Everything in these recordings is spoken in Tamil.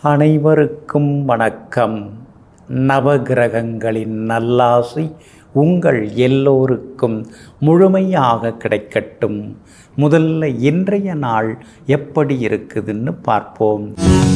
அனைவருக்கும் வணக்கம் நவகிரகங்களின் நல்லாசி உங்கள் எல்லோருக்கும் முழுமையாக கிடைக்கட்டும் முதல்ல இன்றைய நாள் எப்படி இருக்குதுன்னு பார்ப்போம்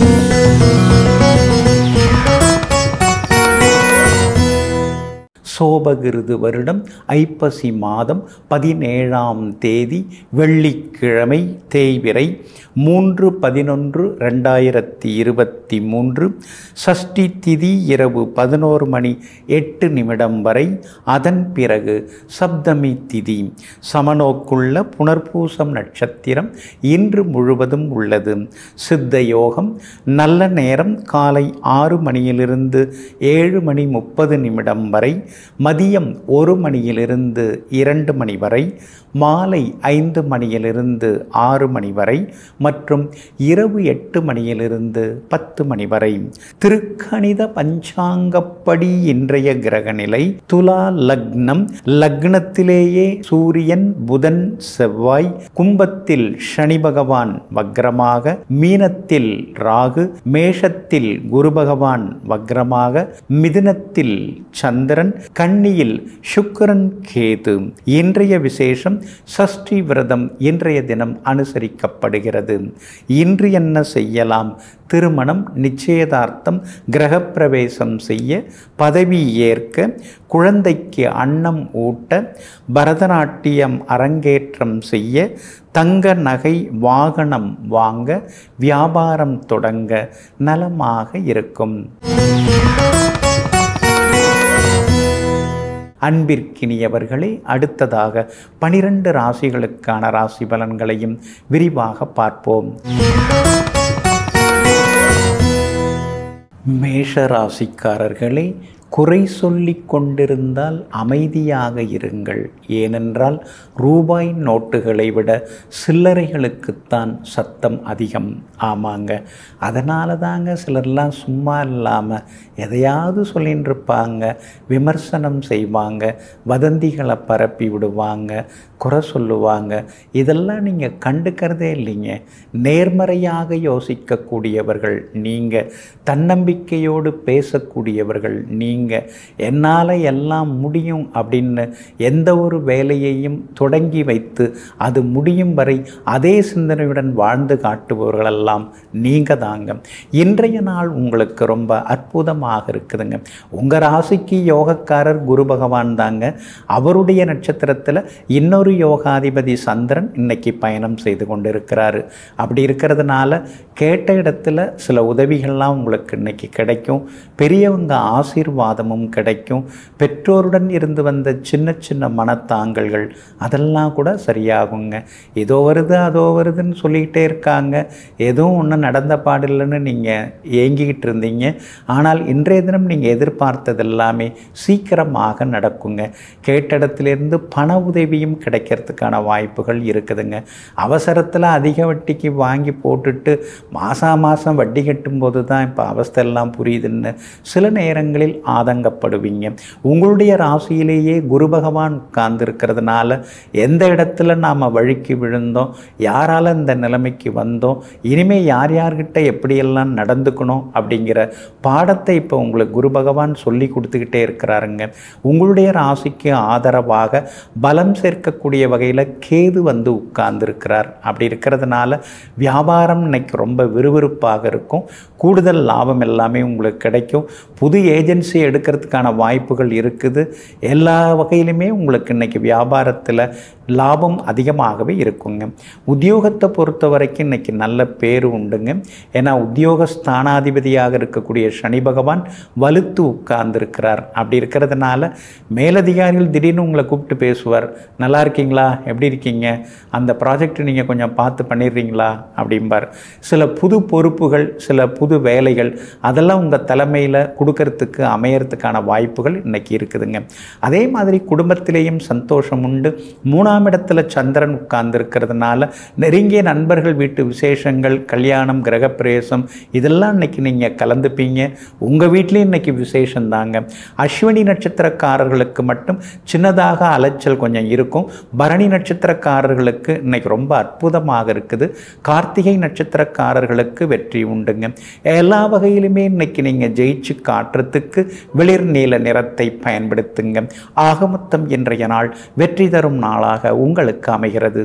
சோபகிருது வருடம் ஐப்பசி மாதம் பதினேழாம் தேதி வெள்ளிக்கிழமை தேய்விரை மூன்று பதினொன்று ரெண்டாயிரத்தி இருபத்தி மூன்று சஷ்டி திதி இரவு பதினோரு மணி எட்டு நிமிடம் வரை அதன் பிறகு சப்தமி திதி சமநோக்குள்ள புனர்பூசம் நட்சத்திரம் இன்று முழுவதும் உள்ளது சித்த யோகம் நல்ல நேரம் காலை ஆறு மணியிலிருந்து ஏழு மணி முப்பது நிமிடம் வரை மதியம் ஒரு மணியிலிருந்து இரண்டு மணி வரை மாலை ஐந்து மணியிலிருந்து ஆறு மணி வரை மற்றும் இரவு எட்டு மணியிலிருந்து பத்து மணி வரை திருக்கணித பஞ்சாங்கப்படி இன்றைய கிரக நிலை துலா லக்னம் லக்னத்திலேயே சூரியன் புதன் செவ்வாய் கும்பத்தில் சனி பகவான் வக்ரமாக மீனத்தில் ராகு மேஷத்தில் குரு பகவான் வக்ரமாக மிதுனத்தில் சந்திரன் கன்னியில் சுக்கிரன் கேது இன்றைய விசேஷம் சஷ்டி விரதம் இன்றைய தினம் அனுசரிக்கப்படுகிறது இன்று என்ன செய்யலாம் திருமணம் நிச்சயதார்த்தம் கிரகப்பிரவேசம் செய்ய பதவி ஏற்க குழந்தைக்கு அன்னம் ஊட்ட பரதநாட்டியம் அரங்கேற்றம் செய்ய தங்க நகை வாகனம் வாங்க வியாபாரம் தொடங்க நலமாக இருக்கும் அன்பிற்கினியவர்களே அடுத்ததாக பனிரெண்டு ராசிகளுக்கான ராசி பலன்களையும் விரிவாக பார்ப்போம் மேஷ ராசிக்காரர்களே குறை சொல்லி கொண்டிருந்தால் அமைதியாக இருங்கள் ஏனென்றால் ரூபாய் நோட்டுகளை விட சில்லறைகளுக்குத்தான் சத்தம் அதிகம் ஆமாங்க அதனால தாங்க சிலர்லாம் சும்மா இல்லாமல் எதையாவது சொல்லின்னு இருப்பாங்க விமர்சனம் செய்வாங்க வதந்திகளை பரப்பி விடுவாங்க குறை சொல்லுவாங்க இதெல்லாம் நீங்கள் கண்டுக்கிறதே இல்லைங்க நேர்மறையாக யோசிக்கக்கூடியவர்கள் நீங்கள் தன்னம்பிக்கையோடு பேசக்கூடியவர்கள் நீங்கள் என்னால் எல்லாம் முடியும் அப்படின்னு எந்த ஒரு வேலையையும் தொடங்கி வைத்து அது முடியும் வரை அதே சிந்தனையுடன் வாழ்ந்து காட்டுபவர்களெல்லாம் நீங்கள் தாங்க இன்றைய நாள் உங்களுக்கு ரொம்ப அற்புதமாக இருக்குதுங்க உங்கள் ராசிக்கு யோகக்காரர் குரு பகவான் தாங்க அவருடைய நட்சத்திரத்தில் இன்னொரு யோகாதிபதி சந்திரன் இன்னைக்கு பயணம் செய்து கொண்டு இருக்கிறாரு அப்படி இருக்கிறதுனால கேட்ட இடத்துல சில உதவிகள்லாம் உங்களுக்கு இன்னைக்கு கிடைக்கும் பெரியவங்க ஆசீர்வாதமும் கிடைக்கும் பெற்றோருடன் இருந்து வந்த சின்ன சின்ன மனத்தாங்கல்கள் அதெல்லாம் கூட சரியாகுங்க இதோ வருது அதோ வருதுன்னு சொல்லிக்கிட்டே இருக்காங்க எதுவும் ஒன்றும் நடந்த பாடில்லைன்னு நீங்கள் ஏங்கிக்கிட்டு இருந்தீங்க ஆனால் இன்றைய தினம் நீங்கள் எதிர்பார்த்தது எல்லாமே சீக்கிரமாக நடக்குங்க கேட்ட இடத்துலேருந்து பண உதவியும் கிடைக்கிறதுக்கான வாய்ப்புகள் இருக்குதுங்க அவசரத்தில் அதிக வட்டிக்கு வாங்கி போட்டுட்டு மாதம் மாதம் வட்டி கட்டும்போது தான் இப்போ அவஸ்தையெல்லாம் புரியுதுன்னு சில நேரங்களில் ஆதங்கப்படுவீங்க உங்களுடைய ராசியிலேயே குரு பகவான் உட்கார்ந்துருக்கிறதுனால எந்த இடத்துல நாம் வழுக்கி விழுந்தோம் யாரால் இந்த நிலைமைக்கு வந்தோம் இனிமேல் யார் யார்கிட்ட எப்படியெல்லாம் நடந்துக்கணும் அப்படிங்கிற பாடத்தை இப்போ உங்களுக்கு குரு பகவான் சொல்லி கொடுத்துக்கிட்டே இருக்கிறாருங்க உங்களுடைய ராசிக்கு ஆதரவாக பலம் சேர்க்கக்கூடிய வகையில் கேது வந்து உட்கார்ந்துருக்கிறார் அப்படி இருக்கிறதுனால வியாபாரம் இன்னைக்கு ரொம்ப விறுவிறுப்பாக இருக்கும் கூடுதல் லாபம் எல்லாமே உங்களுக்கு கிடைக்கும் புது ஏஜென்சி எடுக்கிறதுக்கான வாய்ப்புகள் இருக்குது எல்லா வகையிலுமே உங்களுக்கு இன்னைக்கு வியாபாரத்தில் லாபம் அதிகமாகவே இருக்குங்க உத்தியோகத்தை பொறுத்த வரைக்கும் இன்னைக்கு நல்ல பேர் உண்டுங்க ஏன்னா உத்தியோக ஸ்தானாதிபதியாக இருக்கக்கூடிய சனி பகவான் வலுத்து உட்கார்ந்துருக்கிறார் அப்படி இருக்கிறதுனால மேலதிகாரிகள் திடீர்னு உங்களை கூப்பிட்டு பேசுவார் நல்லா இருக்கீங்களா எப்படி இருக்கீங்க அந்த ப்ராஜெக்ட் நீங்கள் கொஞ்சம் பார்த்து பண்ணிடுறீங்களா அப்படிம்பார் சில புது பொறுப்புகள் சில புது வேலைகள் அதெல்லாம் உங்கள் தலைமையில் கொடுக்கறதுக்கு அமையறதுக்கான வாய்ப்புகள் இன்னைக்கு இருக்குதுங்க அதே மாதிரி குடும்பத்திலேயும் சந்தோஷம் உண்டு மூணாம் மூணாம் இடத்துல சந்திரன் உட்கார்ந்து இருக்கிறதுனால நெருங்கிய நண்பர்கள் வீட்டு விசேஷங்கள் கல்யாணம் கிரகப்பிரவேசம் இதெல்லாம் இன்னைக்கு நீங்கள் கலந்துப்பீங்க உங்கள் வீட்லேயும் இன்னைக்கு விசேஷம் தாங்க அஸ்வினி நட்சத்திரக்காரர்களுக்கு மட்டும் சின்னதாக அலைச்சல் கொஞ்சம் இருக்கும் பரணி நட்சத்திரக்காரர்களுக்கு இன்னைக்கு ரொம்ப அற்புதமாக இருக்குது கார்த்திகை நட்சத்திரக்காரர்களுக்கு வெற்றி உண்டுங்க எல்லா வகையிலுமே இன்னைக்கு நீங்கள் ஜெயிச்சு காட்டுறதுக்கு வெளிர் நீல நிறத்தை பயன்படுத்துங்க ஆகமொத்தம் இன்றைய நாள் வெற்றி தரும் நாளாக உங்களுக்கு அமைகிறது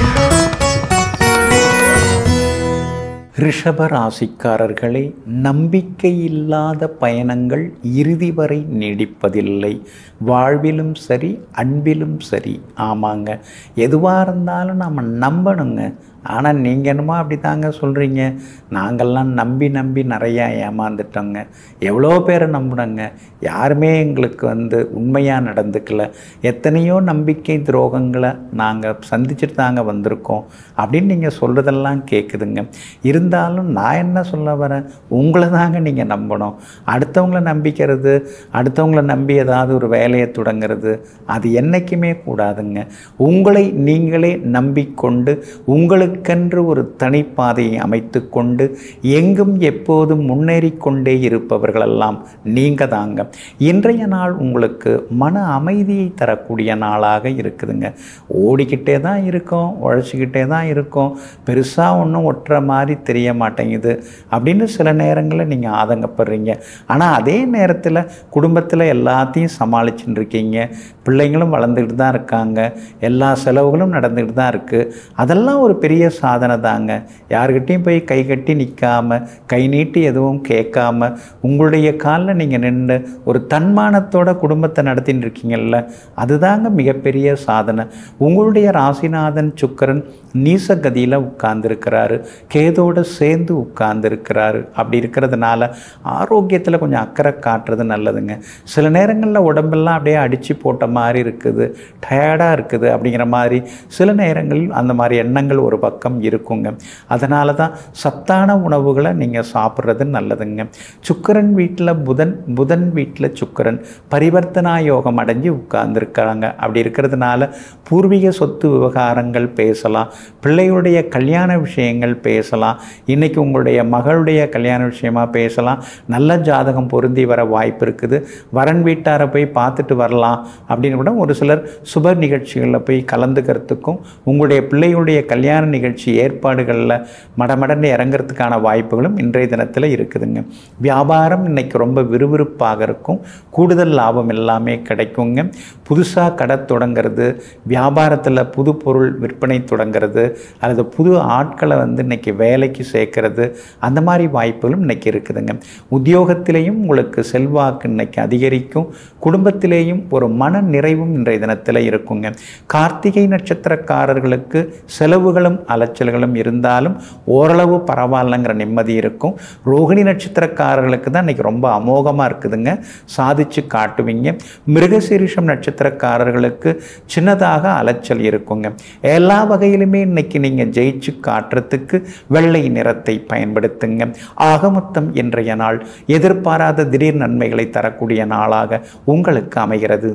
ரிஷப ராசிக்காரர்களே நம்பிக்கை இல்லாத பயணங்கள் இறுதி வரை நீடிப்பதில்லை வாழ்விலும் சரி அன்பிலும் சரி ஆமாங்க எதுவாக இருந்தாலும் நம்ம நம்பணுங்க ஆனால் நீங்கள் என்னமோ அப்படி தாங்க சொல்கிறீங்க நாங்கள்லாம் நம்பி நம்பி நிறையா ஏமாந்துட்டோங்க எவ்வளோ பேரை நம்பினோங்க யாருமே எங்களுக்கு வந்து உண்மையாக நடந்துக்கல எத்தனையோ நம்பிக்கை துரோகங்களை நாங்கள் சந்திச்சுட்டு தாங்க வந்திருக்கோம் அப்படின்னு நீங்கள் சொல்கிறதெல்லாம் கேட்குதுங்க இருந்தாலும் நான் என்ன சொல்ல வரேன் உங்களை தாங்க நீங்கள் நம்பணும் அடுத்தவங்கள நம்பிக்கிறது அடுத்தவங்கள நம்பி ஏதாவது ஒரு வேலையை தொடங்குறது அது என்றைக்குமே கூடாதுங்க உங்களை நீங்களே நம்பிக்கொண்டு உங்களுக்கென்று ஒரு தனிப்பாதையை அமைத்து கொண்டு எங்கும் எப்போதும் முன்னேறி கொண்டே இருப்பவர்களெல்லாம் நீங்கள் தாங்க இன்றைய நாள் உங்களுக்கு மன அமைதியை தரக்கூடிய நாளாக இருக்குதுங்க ஓடிக்கிட்டே தான் இருக்கோம் உழைச்சிக்கிட்டே தான் இருக்கோம் பெருசாக ஒன்றும் ஒட்டுற மாதிரி தெரிய மாட்டேங்குது அப்படின்னு சில நேரங்களில் நீங்கள் ஆதங்கப்படுறீங்க ஆனால் அதே நேரத்தில் குடும்பத்தில் எல்லாத்தையும் சமாளிச்சுட்டு இருக்கீங்க பிள்ளைங்களும் வளர்ந்துக்கிட்டு தான் இருக்காங்க எல்லா செலவுகளும் நடந்துக்கிட்டு தான் இருக்குது அதெல்லாம் ஒரு பெரிய சாதனை தாங்க யாருக்கிட்டையும் போய் கை கட்டி நிற்காம கை நீட்டி எதுவும் கேட்காம உங்களுடைய காலில் நீங்கள் நின்று ஒரு தன்மானத்தோட குடும்பத்தை நடத்தின்னு இருக்கீங்கல்ல அதுதாங்க மிகப்பெரிய சாதனை உங்களுடைய ராசிநாதன் சுக்கரன் நீசகதியில் உட்கார்ந்துருக்கிறாரு கேதோட சேர்ந்து உட்கார்ந்துருக்கிறாரு அப்படி இருக்கிறதுனால ஆரோக்கியத்தில் கொஞ்சம் அக்கறை காட்டுறது நல்லதுங்க சில நேரங்களில் உடம்பெல்லாம் அப்படியே அடித்து போட்ட மாதிரி இருக்குது டயர்டாக இருக்குது அப்படிங்கிற மாதிரி சில நேரங்களில் அந்த மாதிரி எண்ணங்கள் ஒரு பக்கம் இருக்குங்க அதனால தான் சத்தான உணவுகளை நீங்கள் சாப்பிட்றது நல்லதுங்க சுக்கரன் வீட்டில் புதன் புதன் வீட்டில் சுக்கரன் பரிவர்த்தனா யோகம் அடைஞ்சு உட்கார்ந்துருக்காங்க அப்படி இருக்கிறதுனால பூர்வீக சொத்து விவகாரங்கள் பேசலாம் பிள்ளையுடைய கல்யாண விஷயங்கள் பேசலாம் இன்றைக்கி உங்களுடைய மகளுடைய கல்யாண விஷயமா பேசலாம் நல்ல ஜாதகம் பொருந்தி வர வாய்ப்பு இருக்குது வரன் வீட்டாரை போய் பார்த்துட்டு வரலாம் அப்படின்னு கூட ஒரு சிலர் சுப நிகழ்ச்சிகளில் போய் கலந்துக்கிறதுக்கும் உங்களுடைய பிள்ளையுடைய கல்யாண நிகழ்ச்சி ஏற்பாடுகளில் மடமடன்னு இறங்குறதுக்கான வாய்ப்புகளும் இன்றைய தினத்தில் இருக்குதுங்க வியாபாரம் இன்னைக்கு ரொம்ப விறுவிறுப்பாக இருக்கும் கூடுதல் லாபம் எல்லாமே கிடைக்குங்க புதுசாக கடை தொடங்கிறது வியாபாரத்தில் புது பொருள் விற்பனை தொடங்கிறது அல்லது புது ஆட்களை வந்து இன்னைக்கு வேலைக்கு சேர்க்கறது அந்த மாதிரி வாய்ப்புகளும் இன்னைக்கு இருக்குதுங்க உத்தியோகத்திலேயும் உங்களுக்கு செல்வாக்கு இன்னைக்கு அதிகரிக்கும் குடும்பத்திலேயும் ஒரு மன நிறைவும் இன்றைய தினத்தில் இருக்குங்க கார்த்திகை நட்சத்திரக்காரர்களுக்கு செலவுகளும் அலைச்சல்களும் இருந்தாலும் ஓரளவு பரவாயில்லைங்கிற நிம்மதி இருக்கும் ரோகிணி நட்சத்திரக்காரர்களுக்கு தான் இன்னைக்கு ரொம்ப அமோகமாக இருக்குதுங்க சாதிச்சு காட்டுவீங்க மிருகசீரிஷம் நட்சத்திரக்காரர்களுக்கு சின்னதாக அலைச்சல் இருக்குங்க எல்லா வகையிலுமே இன்னைக்கு நீங்கள் ஜெயிச்சு காட்டுறதுக்கு வெள்ளை நிறத்தை பயன்படுத்துங்க ஆக மொத்தம் இன்றைய நாள் எதிர்பாராத திடீர் நன்மைகளை தரக்கூடிய நாளாக உங்களுக்கு அமைகிறது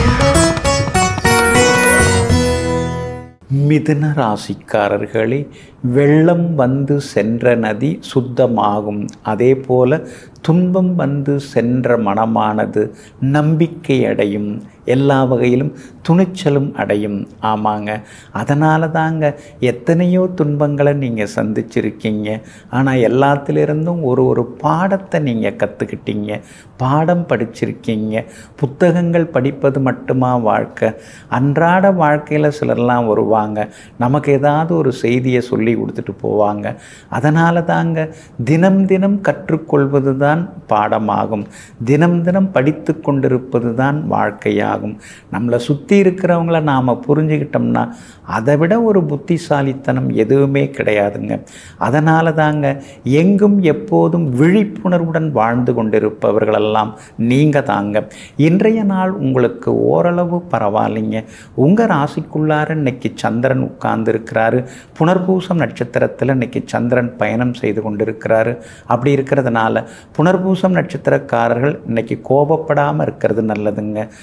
மிதுன ராசிக்காரர்களே வெள்ளம் வந்து சென்ற நதி சுத்தமாகும் அதே போல துன்பம் வந்து சென்ற மனமானது நம்பிக்கை அடையும் எல்லா வகையிலும் துணிச்சலும் அடையும் ஆமாங்க அதனால தாங்க எத்தனையோ துன்பங்களை நீங்கள் சந்திச்சிருக்கீங்க ஆனால் எல்லாத்திலிருந்தும் ஒரு ஒரு பாடத்தை நீங்கள் கற்றுக்கிட்டீங்க பாடம் படிச்சிருக்கீங்க புத்தகங்கள் படிப்பது மட்டுமா வாழ்க்கை அன்றாட வாழ்க்கையில் சிலர்லாம் வருவாங்க நமக்கு ஏதாவது ஒரு செய்தியை சொல்லி கொடுத்துட்டு போவாங்க அதனால தாங்க தினம் தினம் கற்றுக்கொள்வது தான் பாடமாகும் தினம் தினம் படித்து கொண்டிருப்பது தான் வாழ்க்கையாகும் நம்மளை சுற்றி இருக்கிறவங்கள நாம் புரிஞ்சுக்கிட்டோம்னா அதை விட ஒரு புத்திசாலித்தனம் எதுவுமே கிடையாதுங்க அதனால தாங்க எங்கும் எப்போதும் விழிப்புணர்வுடன் வாழ்ந்து கொண்டிருப்பவர்களெல்லாம் நீங்கள் தாங்க இன்றைய நாள் உங்களுக்கு ஓரளவு பரவாயில்லைங்க உங்கள் ராசிக்குள்ளார இன்னைக்கு சந்திரன் உட்கார்ந்துருக்கிறாரு புனர்பூசம் நட்சத்திரத்தில் இன்னைக்கு சந்திரன் பயணம் செய்து கொண்டிருக்கிறாரு அப்படி இருக்கிறதுனால புனர்பூசம் நட்சத்திரக்காரர்கள் இன்னைக்கு கோபப்படாமல் இருக்கிறது நல்லதுங்க உணவு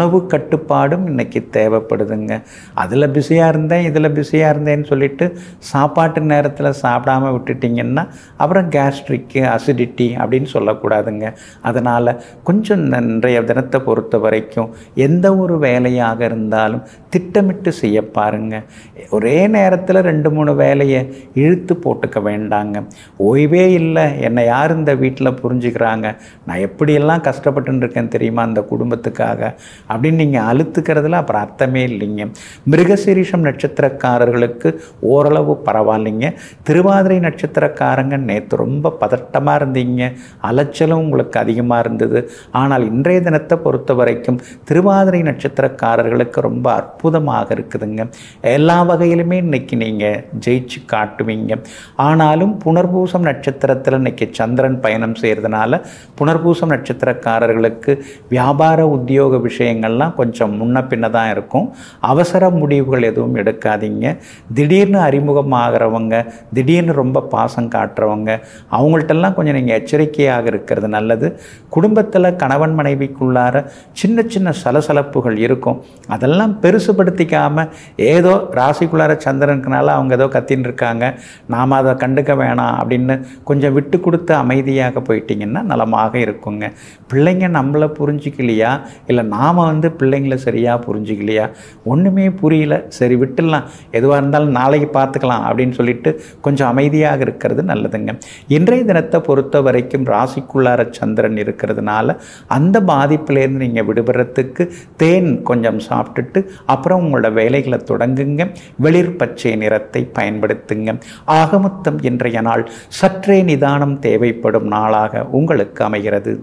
உணவு கட்டுப்பாடும் இன்னைக்கு தேவைப்படுதுங்க அதில் பிஸியாக இருந்தேன் இதில் பிஸியாக இருந்தேன்னு சொல்லிட்டு சாப்பாட்டு நேரத்தில் சாப்பிடாம விட்டுட்டிங்கன்னா அப்புறம் கேஸ்ட்ரிக்கு அசிடிட்டி அப்படின்னு சொல்லக்கூடாதுங்க அதனால் கொஞ்சம் இன்றைய தினத்தை பொறுத்த வரைக்கும் எந்த ஒரு வேலையாக இருந்தாலும் திட்டமிட்டு செய்ய பாருங்க ஒரே நேரத்தில் ரெண்டு மூணு வேலையை இழுத்து போட்டுக்க வேண்டாங்க ஓய்வே இல்லை என்னை யார் இந்த வீட்டில் புரிஞ்சுக்கிறாங்க நான் எப்படியெல்லாம் கஷ்டப்பட்டுன்னு இருக்கேன் தெரியுமா அந்த குடும்பத்துக்காக அப்படின்னு நீங்கள் அழுத்துக்கிறதுல அப்புறம் அர்த்தமே இல்லைங்க மிருகசீரிஷம் நட்சத்திரக்காரர்களுக்கு ஓரளவு பரவாயில்லைங்க திருவாதிரை நட்சத்திரக்காரங்க நேற்று ரொம்ப பதட்டமாக இருந்தீங்க அலைச்சலும் உங்களுக்கு அதிகமாக இருந்தது ஆனால் இன்றைய தினத்தை பொறுத்த வரைக்கும் திருவாதிரை நட்சத்திரக்காரர்களுக்கு ரொம்ப அற்புதமாக இருக்குதுங்க எல்லா வகையிலுமே இன்னைக்கு நீங்கள் ஜெயிச்சு காட்டுவீங்க ஆனாலும் புனர்பூசம் நட்சத்திரத்தில் இன்னைக்கு சந்திரன் பயணம் செய்கிறதுனால புனர்பூசம் நட்சத்திரக்காரர்களுக்கு வியாபார உத்தியோக விஷயங்கள்லாம் கொஞ்சம் முன்ன பின்ன தான் இருக்கும் அவசர முடிவுகள் எதுவும் எடுக்காதீங்க திடீர்னு அறிமுகமாகிறவங்க திடீர்னு ரொம்ப பாசம் காட்டுறவங்க அவங்கள்ட்டெல்லாம் கொஞ்சம் நீங்கள் எச்சரிக்கையாக இருக்கிறது நல்லது குடும்பத்தில் கணவன் மனைவிக்குள்ளார சின்ன சின்ன சலசலப்புகள் இருக்கும் அதெல்லாம் பெருசுபடுத்திக்காமல் ஏதோ ராசிக்குள்ளார சந்திரனுக்குனால அவங்க ஏதோ கத்தின்னு இருக்காங்க நாம் அதை கண்டுக்க வேணாம் அப்படின்னு கொஞ்சம் விட்டு கொடுத்து அமைதியாக போயிட்டீங்கன்னா நலமாக இருக்குங்க பிள்ளைங்க நம்மளை புரிஞ்சிக்கலையா இல்லை நாம் வந்து பிள்ளைங்கள சரியாக புரிஞ்சிக்கலையா ஒன்றுமே புரியல சரி விட்டுடலாம் எதுவாக இருந்தாலும் நாளைக்கு பார்த்துக்கலாம் அப்படின்னு சொல்லிட்டு கொஞ்சம் அமைதியாக இருக்கிறது நல்லதுங்க இன்றைய தினத்தை பொறுத்த வரைக்கும் ராசிக்குள்ளார சந்திரன் இருக்கிறதுனால அந்த பாதிப்பிலேருந்து நீங்கள் விடுபடுறதுக்கு தேன் கொஞ்சம் சாப்பிட்டுட்டு அப்புறம் உங்களோட வேலைகளை தொடங்குங்க வெளிர் பச்சை நிறத்தை பயன்படுத்துங்க ஆகமொத்தம் இன்றைய நாள் சற்றே நிதானம் தேவைப்படும் நாளாக உங்களுக்கு அமைகிறது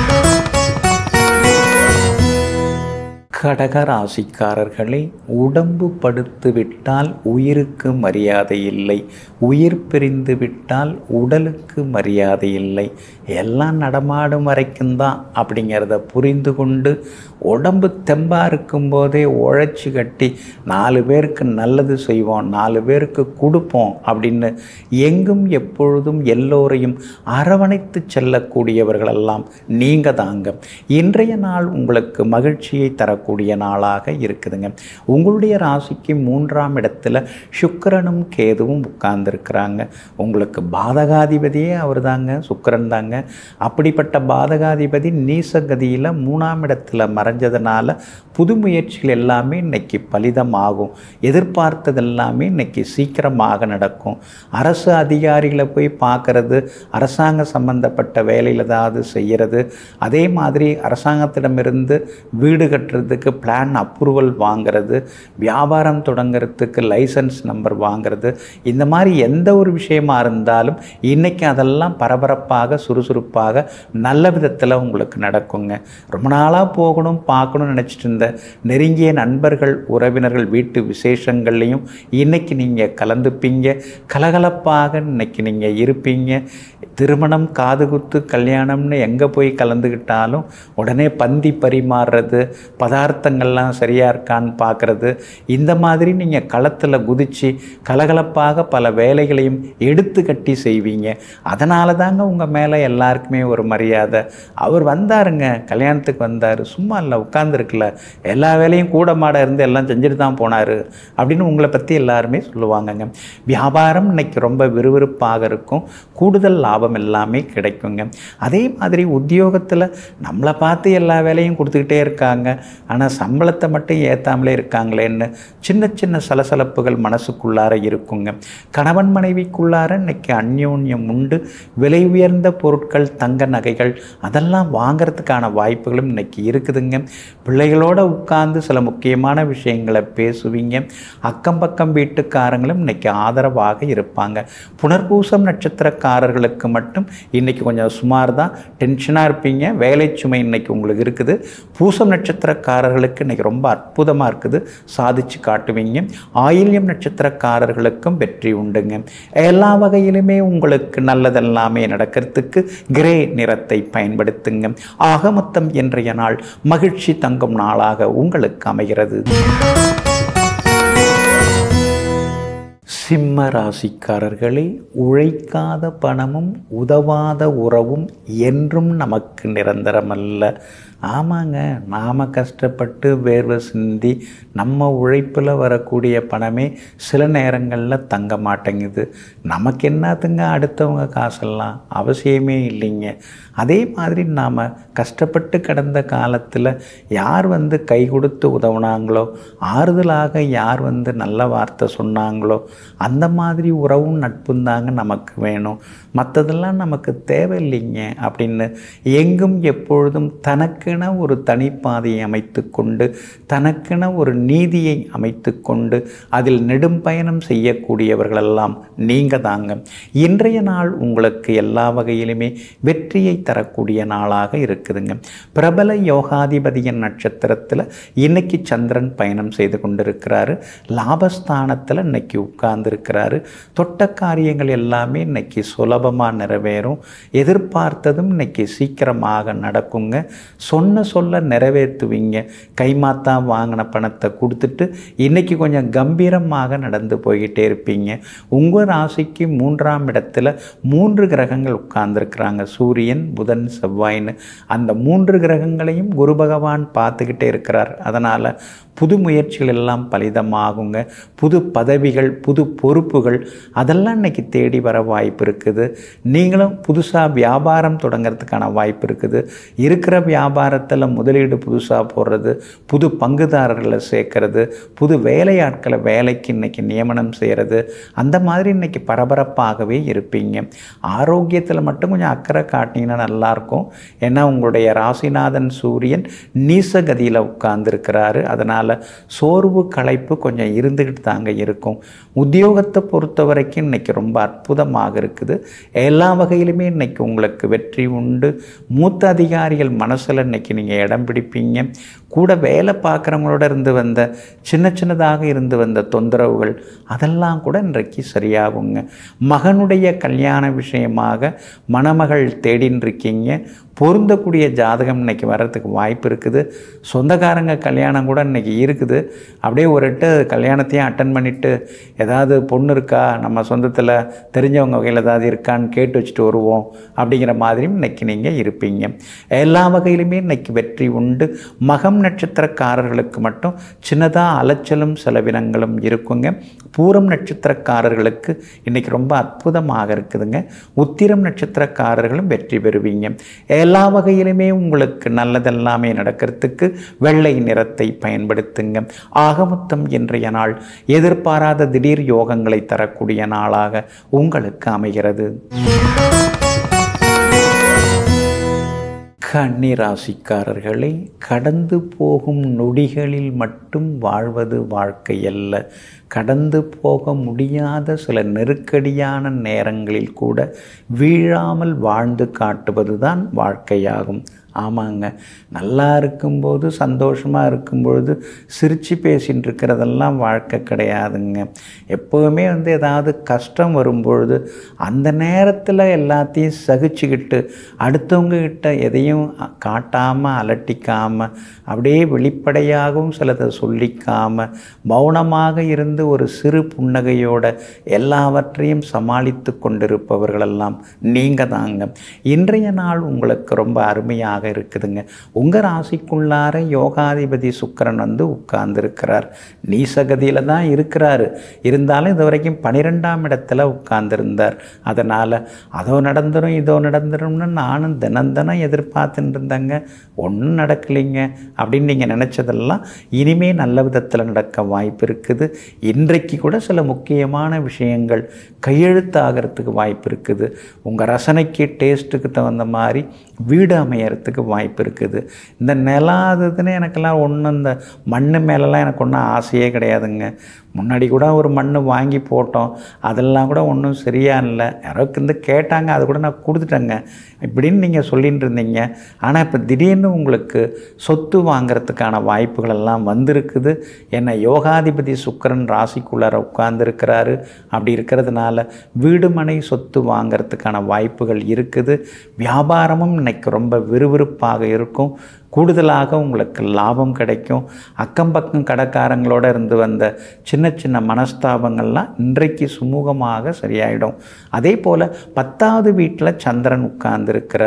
கடக ராசிக்காரர்களை உடம்பு படுத்து விட்டால் உயிருக்கு மரியாதை இல்லை உயிர் பிரிந்து விட்டால் உடலுக்கு மரியாதை இல்லை எல்லாம் நடமாடும் வரைக்கும் தான் அப்படிங்கிறத புரிந்து கொண்டு உடம்பு தெம்பாக இருக்கும்போதே உழைச்சி கட்டி நாலு பேருக்கு நல்லது செய்வோம் நாலு பேருக்கு கொடுப்போம் அப்படின்னு எங்கும் எப்பொழுதும் எல்லோரையும் அரவணைத்து செல்லக்கூடியவர்களெல்லாம் நீங்கள் தாங்க இன்றைய நாள் உங்களுக்கு மகிழ்ச்சியை தரக்கூடிய நாளாக இருக்குதுங்க உங்களுடைய ராசிக்கு மூன்றாம் இடத்துல சுக்கிரனும் கேதுவும் உட்கார்ந்துருக்கிறாங்க உங்களுக்கு பாதகாதிபதியே அவர் தாங்க சுக்கிரன் தாங்க அப்படிப்பட்ட பாதகாதிபதி நீசகதியில் மூணாம் இடத்துல மறைஞ்சதுனால புது முயற்சிகள் எல்லாமே இன்னைக்கு பலிதமாகும் எதிர்பார்த்தது எல்லாமே இன்னைக்கு சீக்கிரமாக நடக்கும் அரசு அதிகாரிகளை போய் பார்க்கறது அரசாங்க சம்பந்தப்பட்ட வேலையில் ஏதாவது செய்கிறது அதே மாதிரி அரசாங்கத்திடமிருந்து வீடு கட்டுறதுக்கு பிளான் அப்ரூவல் வாங்கிறது வியாபாரம் தொடங்குறதுக்கு லைசன்ஸ் நம்பர் வாங்கிறது இந்த மாதிரி எந்த ஒரு விஷயமா இருந்தாலும் இன்னைக்கு அதெல்லாம் பரபரப்பாக சுறுசுறுப்பாக நல்ல விதத்தில் உங்களுக்கு நடக்குங்க ரொம்ப நாளாக போகணும் பார்க்கணும்னு நினச்சிட்டு இருந்த நெருங்கிய நண்பர்கள் உறவினர்கள் வீட்டு விசேஷங்கள்லையும் இன்னைக்கு நீங்கள் கலந்துப்பீங்க கலகலப்பாக இன்னைக்கு நீங்கள் இருப்பீங்க திருமணம் காதுகுத்து கல்யாணம்னு எங்கே போய் கலந்துக்கிட்டாலும் உடனே பந்தி பரிமாறுறது பதார்த்தங்கள்லாம் சரியாக இருக்கான்னு பார்க்குறது இந்த மாதிரி நீங்கள் களத்தில் குதித்து கலகலப்பாக பல வேலைகளையும் எடுத்து கட்டி செய்வீங்க அதனால தாங்க உங்கள் மேலே எல்லாருக்குமே ஒரு மரியாதை அவர் வந்தாருங்க கல்யாணத்துக்கு வந்தார் சும்மா இல்லை உட்காந்துருக்குல எல்லா வேலையும் கூட மாட இருந்து எல்லாம் செஞ்சுட்டு தான் போனார் அப்படின்னு உங்களை பற்றி எல்லாருமே சொல்லுவாங்கங்க வியாபாரம் இன்னைக்கு ரொம்ப விறுவிறுப்பாக இருக்கும் கூடுதல் லாபம் எல்லாமே கிடைக்குங்க அதே மாதிரி உத்தியோகத்தில் நம்மளை பார்த்து எல்லா வேலையும் கொடுத்துக்கிட்டே இருக்காங்க ஆனால் சம்பளத்தை மட்டும் ஏற்றாமலே இருக்காங்களேன்னு சின்ன சின்ன சலசலப்புகள் மனசுக்குள்ளார இருக்குங்க கணவன் மனைவிக்குள்ளார இன்னைக்கு அந்யோன்யம் உண்டு விலை உயர்ந்த பொருட்கள் தங்க நகைகள் அதெல்லாம் வாங்கிறதுக்கான வாய்ப்புகளும் இன்னைக்கு இருக்குதுங்க பிள்ளைகளோட உட்கார்ந்து சில முக்கியமான விஷயங்களை பேசுவீங்க அக்கம் பக்கம் வீட்டுக்காரங்களும் இன்னைக்கு ஆதரவாக இருப்பாங்க புனர்பூசம் நட்சத்திரக்காரர்களுக்கு மட்டும் இன்னைக்கு கொஞ்சம் சுமார் தான் டென்ஷனாக இருப்பீங்க வேலை சுமை இன்னைக்கு உங்களுக்கு இருக்குது பூசம் நட்சத்திரக்காரர்களுக்கு இன்னைக்கு ரொம்ப அற்புதமாக இருக்குது சாதிச்சு காட்டுவீங்க ஆயில்யம் நட்சத்திரக்காரர்களுக்கும் வெற்றி உண்டுங்க எல்லா வகையிலுமே உங்களுக்கு நல்லதெல்லாமே நடக்கிறதுக்கு கிரே நிறத்தை பயன்படுத்துங்க ஆக மொத்தம் இன்றைய நாள் மகிழ்ச்சி தங்கும் நாளாக உங்களுக்கு அமைகிறது சிம்ம ராசிக்காரர்களே உழைக்காத பணமும் உதவாத உறவும் என்றும் நமக்கு நிரந்தரமல்ல ஆமாங்க நாம் கஷ்டப்பட்டு வேர்வை சிந்தி நம்ம உழைப்பில் வரக்கூடிய பணமே சில நேரங்களில் தங்க மாட்டேங்குது நமக்கு என்னத்துங்க அடுத்தவங்க காசெல்லாம் அவசியமே இல்லைங்க அதே மாதிரி நாம் கஷ்டப்பட்டு கடந்த காலத்தில் யார் வந்து கை கொடுத்து உதவுனாங்களோ ஆறுதலாக யார் வந்து நல்ல வார்த்தை சொன்னாங்களோ அந்த மாதிரி உறவும் நட்பும் தாங்க நமக்கு வேணும் மற்றதெல்லாம் நமக்கு தேவையில்லைங்க அப்படின்னு எங்கும் எப்பொழுதும் தனக்கென ஒரு தனிப்பாதையை அமைத்து கொண்டு தனக்கென ஒரு நீதியை அமைத்து கொண்டு அதில் நெடும் பயணம் செய்யக்கூடியவர்களெல்லாம் நீங்கள் தாங்க இன்றைய நாள் உங்களுக்கு எல்லா வகையிலுமே வெற்றியை தரக்கூடிய நாளாக இருக்குதுங்க பிரபல யோகாதிபதியின் நட்சத்திரத்தில் இன்னைக்கு சந்திரன் பயணம் செய்து கொண்டிருக்கிறாரு லாபஸ்தானத்தில் இன்னைக்கு உட்கார்ந்துருக்கிறாரு தொட்ட காரியங்கள் எல்லாமே இன்னைக்கு சுலபமாக நிறைவேறும் எதிர்பார்த்ததும் இன்னைக்கு சீக்கிரமாக நடக்குங்க சொன்ன சொல்ல நிறைவேற்றுவீங்க கைமாத்தா வாங்கின பணத்தை கொடுத்துட்டு இன்னைக்கு கொஞ்சம் கம்பீரமாக நடந்து போய்கிட்டே இருப்பீங்க உங்கள் ராசிக்கு மூன்றாம் இடத்துல மூன்று கிரகங்கள் உட்கார்ந்துருக்குறாங்க சூரியன் புதன் செவ்வாய்னு அந்த மூன்று கிரகங்களையும் குரு பகவான் பார்த்துக்கிட்டே இருக்கிறார் அதனால் புது முயற்சிகள் எல்லாம் பலிதமாகுங்க புது பதவிகள் புது பொறுப்புகள் அதெல்லாம் இன்னைக்கு தேடி வர வாய்ப்பு இருக்குது நீங்களும் புதுசாக வியாபாரம் தொடங்கிறதுக்கான வாய்ப்பு இருக்குது இருக்கிற வியாபாரத்தில் முதலீடு புதுசாக போடுறது புது பங்குதாரர்களை சேர்க்கறது புது வேலையாட்களை வேலைக்கு இன்னைக்கு நியமனம் செய்கிறது அந்த மாதிரி இன்னைக்கு பரபரப்பாகவே இருப்பீங்க ஆரோக்கியத்தில் மட்டும் கொஞ்சம் அக்கறை காட்டினீங்கன்னா நல்லாயிருக்கும் ஏன்னா உங்களுடைய ராசிநாதன் சூரியன் நீசகதியில் உட்கார்ந்துருக்கிறாரு அதனால் சோர்வு களைப்பு கொஞ்சம் இருந்துக்கிட்டு தாங்க இருக்கும் உத்தியோகத்தை பொறுத்த வரைக்கும் இன்னைக்கு ரொம்ப அற்புதமாக இருக்குது எல்லா வகையிலுமே இன்னைக்கு உங்களுக்கு வெற்றி உண்டு மூத்த அதிகாரிகள் மனசில் இன்னைக்கு நீங்கள் இடம் பிடிப்பீங்க கூட வேலை பார்க்குறவங்களோட இருந்து வந்த சின்ன சின்னதாக இருந்து வந்த தொந்தரவுகள் அதெல்லாம் கூட இன்றைக்கு சரியாகுங்க மகனுடைய கல்யாண விஷயமாக மணமகள் தேடின்னு இருக்கீங்க பொருந்தக்கூடிய ஜாதகம் இன்னைக்கு வர்றதுக்கு வாய்ப்பு இருக்குது சொந்தக்காரங்க கல்யாணம் கூட இன்னைக்கு இருக்குது அப்படியே ஒரு எட்டு கல்யாணத்தையும் அட்டன் பண்ணிவிட்டு ஏதாவது பொண்ணு இருக்கா நம்ம சொந்தத்தில் தெரிஞ்சவங்க வகையில் ஏதாவது இருக்கான்னு கேட்டு வச்சுட்டு வருவோம் அப்படிங்கிற மாதிரியும் இன்னைக்கு நீங்கள் இருப்பீங்க எல்லா வகையிலுமே இன்னைக்கு வெற்றி உண்டு மகம் நட்சத்திரக்காரர்களுக்கு மட்டும் சின்னதாக அலைச்சலும் செலவினங்களும் இருக்குங்க பூரம் நட்சத்திரக்காரர்களுக்கு இன்னைக்கு ரொம்ப அற்புதமாக இருக்குதுங்க உத்திரம் நட்சத்திரக்காரர்களும் வெற்றி பெறுவீங்க எல்லா வகையிலுமே உங்களுக்கு நல்லதெல்லாமே நடக்கிறதுக்கு வெள்ளை நிறத்தை பயன்படுத்துங்க ஆகமொத்தம் இன்றைய நாள் எதிர்பாராத திடீர் யோகங்களை தரக்கூடிய நாளாக உங்களுக்கு அமைகிறது கன்னி ராசிக்காரர்களை கடந்து போகும் நொடிகளில் மட்டும் வாழ்வது வாழ்க்கை அல்ல கடந்து போக முடியாத சில நெருக்கடியான நேரங்களில் கூட வீழாமல் வாழ்ந்து காட்டுவது தான் வாழ்க்கையாகும் ஆமாங்க நல்லா இருக்கும்போது சந்தோஷமாக இருக்கும்பொழுது சிரித்து பேசின்னு இருக்கிறதெல்லாம் வாழ்க்கை கிடையாதுங்க எப்போவுமே வந்து ஏதாவது கஷ்டம் வரும்பொழுது அந்த நேரத்தில் எல்லாத்தையும் சகிச்சுக்கிட்டு அடுத்தவங்க கிட்ட எதையும் காட்டாமல் அலட்டிக்காமல் அப்படியே வெளிப்படையாகவும் சிலதை சொல்லிக்காமல் மௌனமாக இருந்து ஒரு சிறு புன்னகையோட எல்லாவற்றையும் சமாளித்து கொண்டிருப்பவர்களெல்லாம் நீங்கள் தாங்க இன்றைய நாள் உங்களுக்கு ரொம்ப அருமையாக இருக்குதுங்க உங்கள் ராசிக்குள்ளார யோகாதிபதி சுக்கரன் வந்து உட்கார்ந்துருக்கிறார் நீசகதியில் தான் இருக்கிறாரு இருந்தாலும் இது வரைக்கும் பன்னிரெண்டாம் இடத்துல உட்கார்ந்துருந்தார் அதனால் அதோ நடந்துடும் இதோ நடந்துடும்னு நானும் தினம் தினம் எதிர்பார்த்துட்டு இருந்தேங்க ஒன்றும் நடக்கலைங்க அப்படின்னு நீங்கள் நினச்சதெல்லாம் இனிமே நல்ல விதத்தில் நடக்க வாய்ப்பு இருக்குது இன்றைக்கு கூட சில முக்கியமான விஷயங்கள் கையெழுத்தாகிறதுக்கு வாய்ப்பு இருக்குது உங்கள் ரசனைக்கு டேஸ்ட்டுக்கு தகுந்த மாதிரி வீடு அமையறதுக்கு வாய்ப்பு இருக்குது இந்த நிலம் அதுன்னு எனக்கெல்லாம் ஒன்றும் இந்த மண் மேலெலாம் எனக்கு ஒன்றும் ஆசையே கிடையாதுங்க முன்னாடி கூட ஒரு மண் வாங்கி போட்டோம் அதெல்லாம் கூட ஒன்றும் சரியா இல்லை யாரோக்கு வந்து கேட்டாங்க அது கூட நான் கொடுத்துட்டேங்க இப்படின்னு நீங்கள் சொல்லிட்டு இருந்தீங்க ஆனால் இப்போ திடீர்னு உங்களுக்கு சொத்து வாங்கிறதுக்கான வாய்ப்புகள் எல்லாம் வந்திருக்குது என்ன யோகாதிபதி சுக்கரன் ராசிக்குள்ளார உட்கார்ந்துருக்கிறாரு அப்படி இருக்கிறதுனால வீடு மனை சொத்து வாங்கிறதுக்கான வாய்ப்புகள் இருக்குது வியாபாரமும் இன்னைக்கு ரொம்ப விறுவிறுப்பாக இருக்கும் கூடுதலாக உங்களுக்கு லாபம் கிடைக்கும் அக்கம் பக்கம் கடைக்காரங்களோட இருந்து வந்த சின்ன சின்ன மனஸ்தாபங்கள்லாம் இன்றைக்கு சுமூகமாக சரியாயிடும் அதே போல் பத்தாவது வீட்டில் சந்திரன் உட்கார்ந்துருக்கிறாரு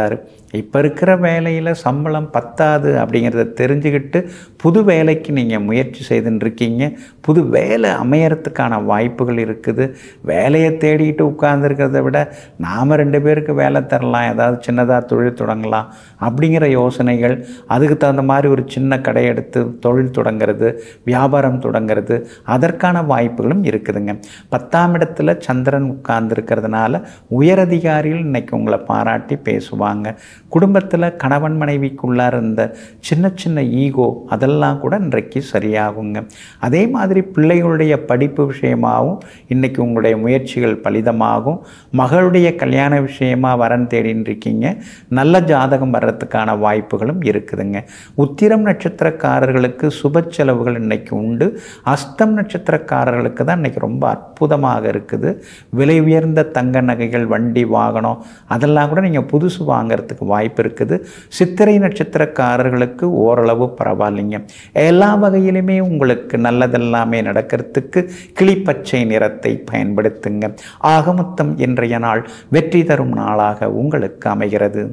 இப்போ இருக்கிற வேலையில் சம்பளம் பத்தாது அப்படிங்கிறத தெரிஞ்சுக்கிட்டு புது வேலைக்கு நீங்கள் முயற்சி செய்துன்னு இருக்கீங்க புது வேலை அமையறதுக்கான வாய்ப்புகள் இருக்குது வேலையை தேடிட்டு உட்கார்ந்துருக்கிறத விட நாம் ரெண்டு பேருக்கு வேலை தரலாம் ஏதாவது சின்னதாக தொழில் தொடங்கலாம் அப்படிங்கிற யோசனைகள் அதுக்கு தகுந்த மாதிரி ஒரு சின்ன கடை எடுத்து தொழில் தொடங்கிறது வியாபாரம் தொடங்கிறது அதற்கான வாய்ப்புகளும் இருக்குதுங்க பத்தாம் இடத்துல சந்திரன் உட்கார்ந்துருக்கிறதுனால உயரதிகாரிகள் இன்னைக்கு உங்களை பாராட்டி பேசுவாங்க குடும்பத்தில் கணவன் மனைவிக்குள்ளார இருந்த சின்ன சின்ன ஈகோ அதெல்லாம் கூட இன்றைக்கு சரியாகுங்க அதே மாதிரி பிள்ளைகளுடைய படிப்பு விஷயமாகவும் இன்றைக்கி உங்களுடைய முயற்சிகள் பலிதமாகும் மகளுடைய கல்யாண விஷயமா வரன் தேடின்னு இருக்கீங்க நல்ல ஜாதகம் வர்றதுக்கான வாய்ப்புகளும் இருக்குதுங்க உத்திரம் நட்சத்திரக்காரர்களுக்கு சுப செலவுகள் இன்னைக்கு உண்டு அஸ்தம் நட்சத்திரக்காரர்களுக்கு தான் இன்னைக்கு ரொம்ப அற்புதமாக இருக்குது விலை உயர்ந்த தங்க நகைகள் வண்டி வாகனம் அதெல்லாம் கூட நீங்கள் புதுசு வாங்கிறதுக்கு வாய்ப்பு இருக்குது சித்திரை நட்சத்திரக்காரர்களுக்கு ஓரளவு பரவாயில்லைங்க எல்லா வகையிலுமே உங்களுக்கு நல்லதெல்லாமே நடக்கிறதுக்கு கிளிப்பச்சை நிறத்தை பயன்படுத்துங்க ஆகமொத்தம் இன்றைய நாள் வெற்றி தரும் நாளாக உங்களுக்கு அமைகிறது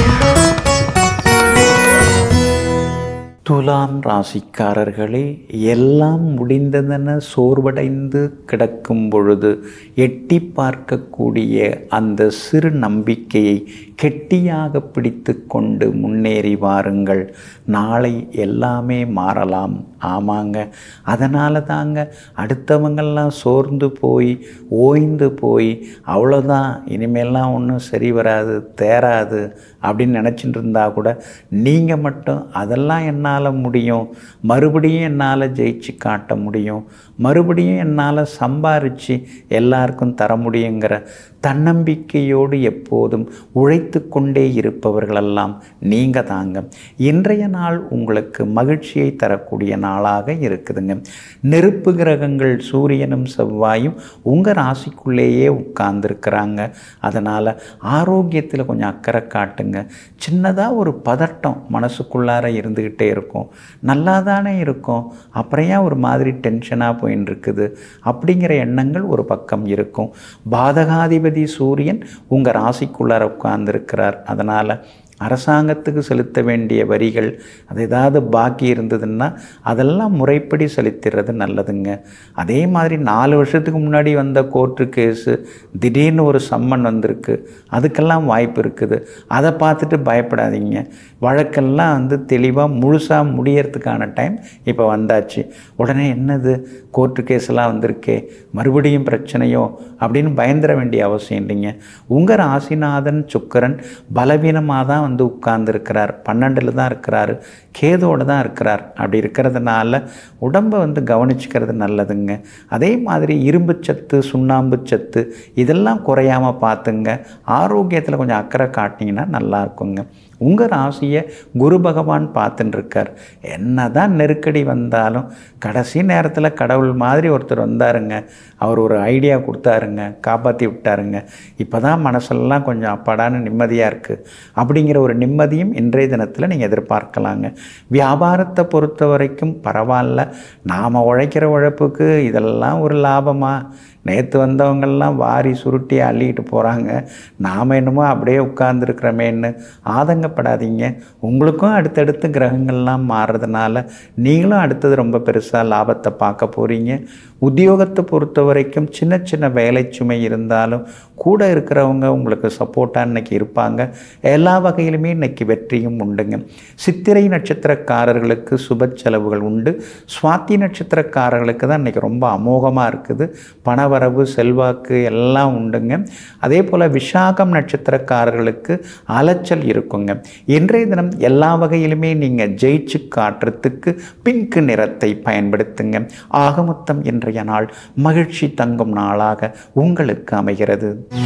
துலாம் ராசிக்காரர்களே எல்லாம் முடிந்ததென சோர்வடைந்து கிடக்கும் பொழுது எட்டி பார்க்கக்கூடிய அந்த சிறு நம்பிக்கையை கெட்டியாக பிடித்து கொண்டு முன்னேறி வாருங்கள் நாளை எல்லாமே மாறலாம் ஆமாங்க அதனால தாங்க அடுத்தவங்கெல்லாம் சோர்ந்து போய் ஓய்ந்து போய் அவ்வளோதான் இனிமேல்லாம் ஒன்றும் சரி வராது தேராது அப்படின்னு நினச்சிட்டு இருந்தா கூட நீங்கள் மட்டும் அதெல்லாம் என்னால் முடியும் மறுபடியும் என்னால் ஜெயிச்சு காட்ட முடியும் மறுபடியும் என்னால் சம்பாரித்து எல்லாருக்கும் தர முடியுங்கிற தன்னம்பிக்கையோடு எப்போதும் உழைத்து கொண்டே இருப்பவர்களெல்லாம் நீங்கள் தாங்க இன்றைய நாள் உங்களுக்கு மகிழ்ச்சியை தரக்கூடிய நாளாக இருக்குதுங்க நெருப்பு கிரகங்கள் சூரியனும் செவ்வாயும் உங்கள் ராசிக்குள்ளேயே உட்கார்ந்துருக்கிறாங்க அதனால் ஆரோக்கியத்தில் கொஞ்சம் அக்கறை காட்டுங்க சின்னதாக ஒரு பதட்டம் மனசுக்குள்ளார இருந்துக்கிட்டே இருக்கும் நல்லா தானே இருக்கும் அப்புறம் ஏன் ஒரு மாதிரி டென்ஷனாக போயின்னு இருக்குது அப்படிங்கிற எண்ணங்கள் ஒரு பக்கம் இருக்கும் பாதகாதிபதி சூரியன் உங்கள் ராசிக்குள்ளார உட்கார்ந்துருக்கிறார் அதனால் அரசாங்கத்துக்கு செலுத்த வேண்டிய வரிகள் அது ஏதாவது பாக்கி இருந்ததுன்னா அதெல்லாம் முறைப்படி செலுத்திடுறது நல்லதுங்க அதே மாதிரி நாலு வருஷத்துக்கு முன்னாடி வந்த கோர்ட்டு கேஸு திடீர்னு ஒரு சம்மன் வந்திருக்கு அதுக்கெல்லாம் வாய்ப்பு இருக்குது அதை பார்த்துட்டு பயப்படாதீங்க வழக்கெல்லாம் வந்து தெளிவாக முழுசாக முடியறதுக்கான டைம் இப்போ வந்தாச்சு உடனே என்னது கோர்ட்டு கேஸ்லாம் வந்திருக்கே மறுபடியும் பிரச்சனையோ அப்படின்னு பயந்துட வேண்டிய அவசியம் இல்லைங்க உங்கள் ராசிநாதன் சுக்கரன் பலவீனமாக தான் வந்து உட்கார்ந்துருக்கிறார் பன்னெண்டில் தான் இருக்கிறாரு கேதோடு தான் இருக்கிறார் அப்படி இருக்கிறதுனால உடம்பை வந்து கவனிச்சுக்கிறது நல்லதுங்க அதே மாதிரி இரும்பு சத்து சுண்ணாம்பு சத்து இதெல்லாம் குறையாமல் பார்த்துங்க ஆரோக்கியத்தில் கொஞ்சம் அக்கறை காட்டினீங்கன்னா நல்லா இருக்குங்க உங்கள் ராசியை குரு பகவான் பார்த்துட்டு இருக்கார் என்ன தான் நெருக்கடி வந்தாலும் கடைசி நேரத்தில் கடவுள் மாதிரி ஒருத்தர் வந்தாருங்க அவர் ஒரு ஐடியா கொடுத்தாருங்க காப்பாற்றி விட்டாருங்க இப்போ தான் மனசெல்லாம் கொஞ்சம் அப்பாடான நிம்மதியாக இருக்குது அப்படிங்கிற ஒரு நிம்மதியும் இன்றைய தினத்தில் நீங்கள் எதிர்பார்க்கலாங்க வியாபாரத்தை பொறுத்த வரைக்கும் பரவாயில்ல நாம் உழைக்கிற உழைப்புக்கு இதெல்லாம் ஒரு லாபமாக நேற்று வந்தவங்கெல்லாம் வாரி சுருட்டி அள்ளிட்டு போகிறாங்க நாம் என்னமோ அப்படியே உட்கார்ந்துருக்குறமேன்னு ஆதங்கப்படாதீங்க உங்களுக்கும் அடுத்தடுத்து கிரகங்கள்லாம் மாறுறதுனால நீங்களும் அடுத்தது ரொம்ப பெருசாக லாபத்தை பார்க்க போகிறீங்க உத்தியோகத்தை பொறுத்த வரைக்கும் சின்ன சின்ன வேலை சுமை இருந்தாலும் கூட இருக்கிறவங்க உங்களுக்கு சப்போர்ட்டாக இன்னைக்கு இருப்பாங்க எல்லா வகையிலுமே இன்னைக்கு வெற்றியும் உண்டுங்க சித்திரை நட்சத்திரக்காரர்களுக்கு சுப செலவுகள் உண்டு சுவாத்தி நட்சத்திரக்காரர்களுக்கு தான் இன்னைக்கு ரொம்ப அமோகமாக இருக்குது பணவரவு செல்வாக்கு எல்லாம் உண்டுங்க அதே போல் விசாகம் நட்சத்திரக்காரர்களுக்கு அலைச்சல் இருக்குங்க இன்றைய தினம் எல்லா வகையிலுமே நீங்கள் ஜெயிச்சு காட்டுறதுக்கு பிங்க் நிறத்தை பயன்படுத்துங்க ஆகமொத்தம் இன்றைய நாள் மகிழ்ச்சி தங்கும் நாளாக உங்களுக்கு அமைகிறது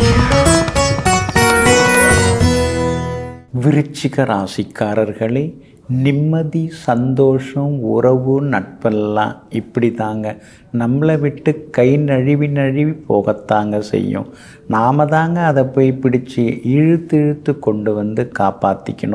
விருச்சிக ராசிக்காரர்களே நிம்மதி சந்தோஷம் உறவு நட்பெல்லாம் இப்படி தாங்க நம்மளை விட்டு கை நழுவி நழுவி போகத்தாங்க செய்யும் நாம் தாங்க அதை போய் பிடிச்சி இழுத்து இழுத்து கொண்டு வந்து காப்பாற்றிக்கணும்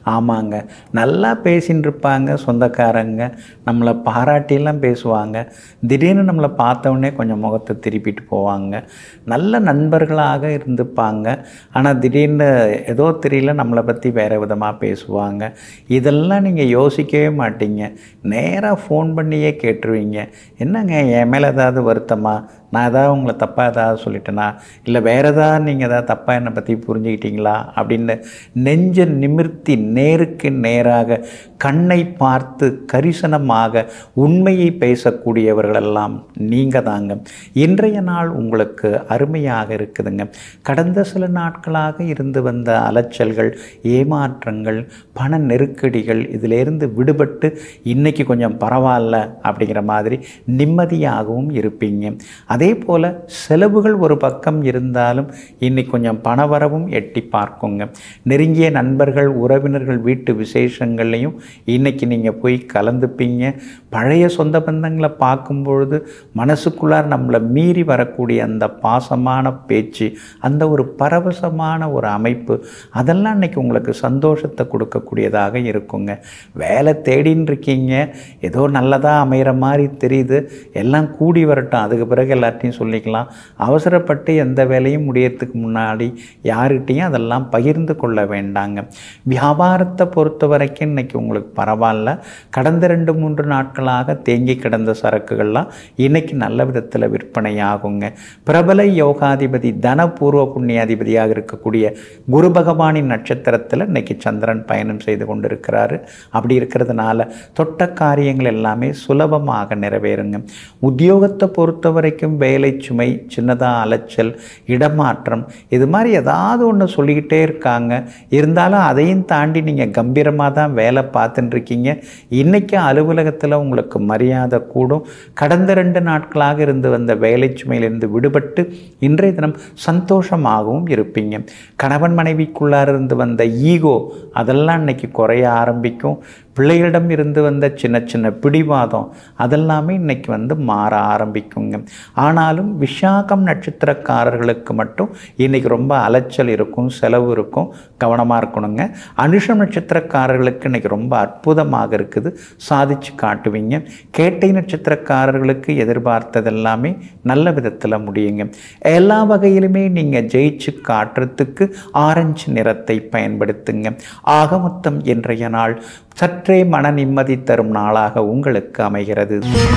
ஆமாங்க நல்லா பேசின்னு இருப்பாங்க சொந்தக்காரங்க நம்மளை பாராட்டியெல்லாம் பேசுவாங்க திடீர்னு நம்மளை பார்த்த உடனே கொஞ்சம் முகத்தை திருப்பிட்டு போவாங்க நல்ல நண்பர்களாக இருந்துப்பாங்க ஆனால் திடீர்னு ஏதோ தெரியல நம்மளை பற்றி வேறு விதமாக பேசுவாங்க இதெல்லாம் நீங்கள் யோசிக்கவே மாட்டீங்க நேராக ஃபோன் பண்ணியே கேட்டுருவீங்க என்னங்க என் மேலே ஏதாவது வருத்தமா நான் ஏதாவது உங்களை தப்பாக ஏதாவது சொல்லிட்டேனா இல்லை வேறு ஏதாவது நீங்கள் ஏதாவது தப்பாக என்னை பற்றி புரிஞ்சுக்கிட்டீங்களா அப்படின்னு நெஞ்ச நிமிர்த்தி நேருக்கு நேராக கண்ணை பார்த்து கரிசனமாக உண்மையை பேசக்கூடியவர்களெல்லாம் நீங்கள் தாங்க இன்றைய நாள் உங்களுக்கு அருமையாக இருக்குதுங்க கடந்த சில நாட்களாக இருந்து வந்த அலைச்சல்கள் ஏமாற்றங்கள் பண நெருக்கடிகள் இதிலிருந்து விடுபட்டு இன்னைக்கு கொஞ்சம் பரவாயில்ல அப்படிங்கிற மாதிரி நிம்மதியாகவும் இருப்பீங்க அதே போல் செலவுகள் ஒரு பக்கம் இருந்தாலும் இன்னைக்கு கொஞ்சம் பணவரவும் எட்டி பார்க்குங்க நெருங்கிய நண்பர்கள் உறவினர்கள் வீட்டு விசேஷங்கள்லையும் இன்னைக்கு நீங்கள் போய் கலந்துப்பீங்க பழைய சொந்த பந்தங்களை பார்க்கும் பொழுது மனசுக்குள்ளார் நம்மளை மீறி வரக்கூடிய அந்த பாசமான பேச்சு அந்த ஒரு பரவசமான ஒரு அமைப்பு அதெல்லாம் இன்னைக்கு உங்களுக்கு சந்தோஷத்தை கொடுக்கக்கூடியதாக இருக்குங்க வேலை தேடின்னு இருக்கீங்க ஏதோ நல்லதாக அமைகிற மாதிரி தெரியுது எல்லாம் கூடி வரட்டும் அதுக்கு பிறகு எல்லாத்தையும் சொல்லிக்கலாம் அவசரப்பட்டு எந்த வேலையும் முடியறதுக்கு முன்னாடி யார்கிட்டையும் அதெல்லாம் பகிர்ந்து கொள்ள வேண்டாங்க வியாபாரத்தை பொறுத்த வரைக்கும் இன்னைக்கு உங்களுக்கு பரவாயில்ல கடந்த ரெண்டு மூன்று நாட்களாக தேங்கி கிடந்த சரக்குகள்லாம் இன்னைக்கு நல்ல விதத்தில் விற்பனையாகுங்க பிரபல யோகாதிபதி தனபூர்வ புண்ணியாதிபதியாக இருக்கக்கூடிய குரு பகவானின் நட்சத்திரத்தில் இன்னைக்கு சந்திரன் பயணம் செய்து கொண்டிருக்கிறாரு அப்படி இருக்கிறதுனால தொட்ட காரியங்கள் எல்லாமே சுலபமாக நிறைவேறுங்க உத்தியோகத்தை பொறுத்த வரைக்கும் வேலை சுமை சின்னதாக அலைச்சல் இடமாற்றம் இது மாதிரி ஏதாவது ஒன்று சொல்லிக்கிட்டே இருக்காங்க இருந்தாலும் அதையும் தாண்டி நீங்கள் கம்பீரமாக தான் வேலை பார்த்துட்டு இருக்கீங்க இன்றைக்கி அலுவலகத்தில் உங்களுக்கு மரியாதை கூடும் கடந்த ரெண்டு நாட்களாக இருந்து வந்த வேலை சுமையிலிருந்து விடுபட்டு இன்றைய தினம் சந்தோஷமாகவும் இருப்பீங்க கணவன் மனைவிக்குள்ளார இருந்து வந்த ஈகோ அதெல்லாம் இன்னைக்கு குறைய ஆரம்பிக்கும் பிள்ளைகளிடம் இருந்து வந்த சின்ன சின்ன பிடிவாதம் அதெல்லாமே இன்னைக்கு வந்து மாற ஆரம்பிக்குங்க ஆனாலும் விஷாகம் நட்சத்திரக்காரர்களுக்கு மட்டும் இன்னைக்கு ரொம்ப அலைச்சல் இருக்கும் செலவு இருக்கும் கவனமாக இருக்கணுங்க அனுஷம் நட்சத்திரக்காரர்களுக்கு இன்னைக்கு ரொம்ப அற்புதமாக இருக்குது சாதிச்சு காட்டுவீங்க கேட்டை நட்சத்திரக்காரர்களுக்கு எதிர்பார்த்தது எல்லாமே நல்ல விதத்தில் முடியுங்க எல்லா வகையிலுமே நீங்கள் ஜெயிச்சு காட்டுறதுக்கு ஆரஞ்சு நிறத்தை பயன்படுத்துங்க ஆக மொத்தம் இன்றைய நாள் சற்றே மன நிம்மதி தரும் நாளாக உங்களுக்கு அமைகிறது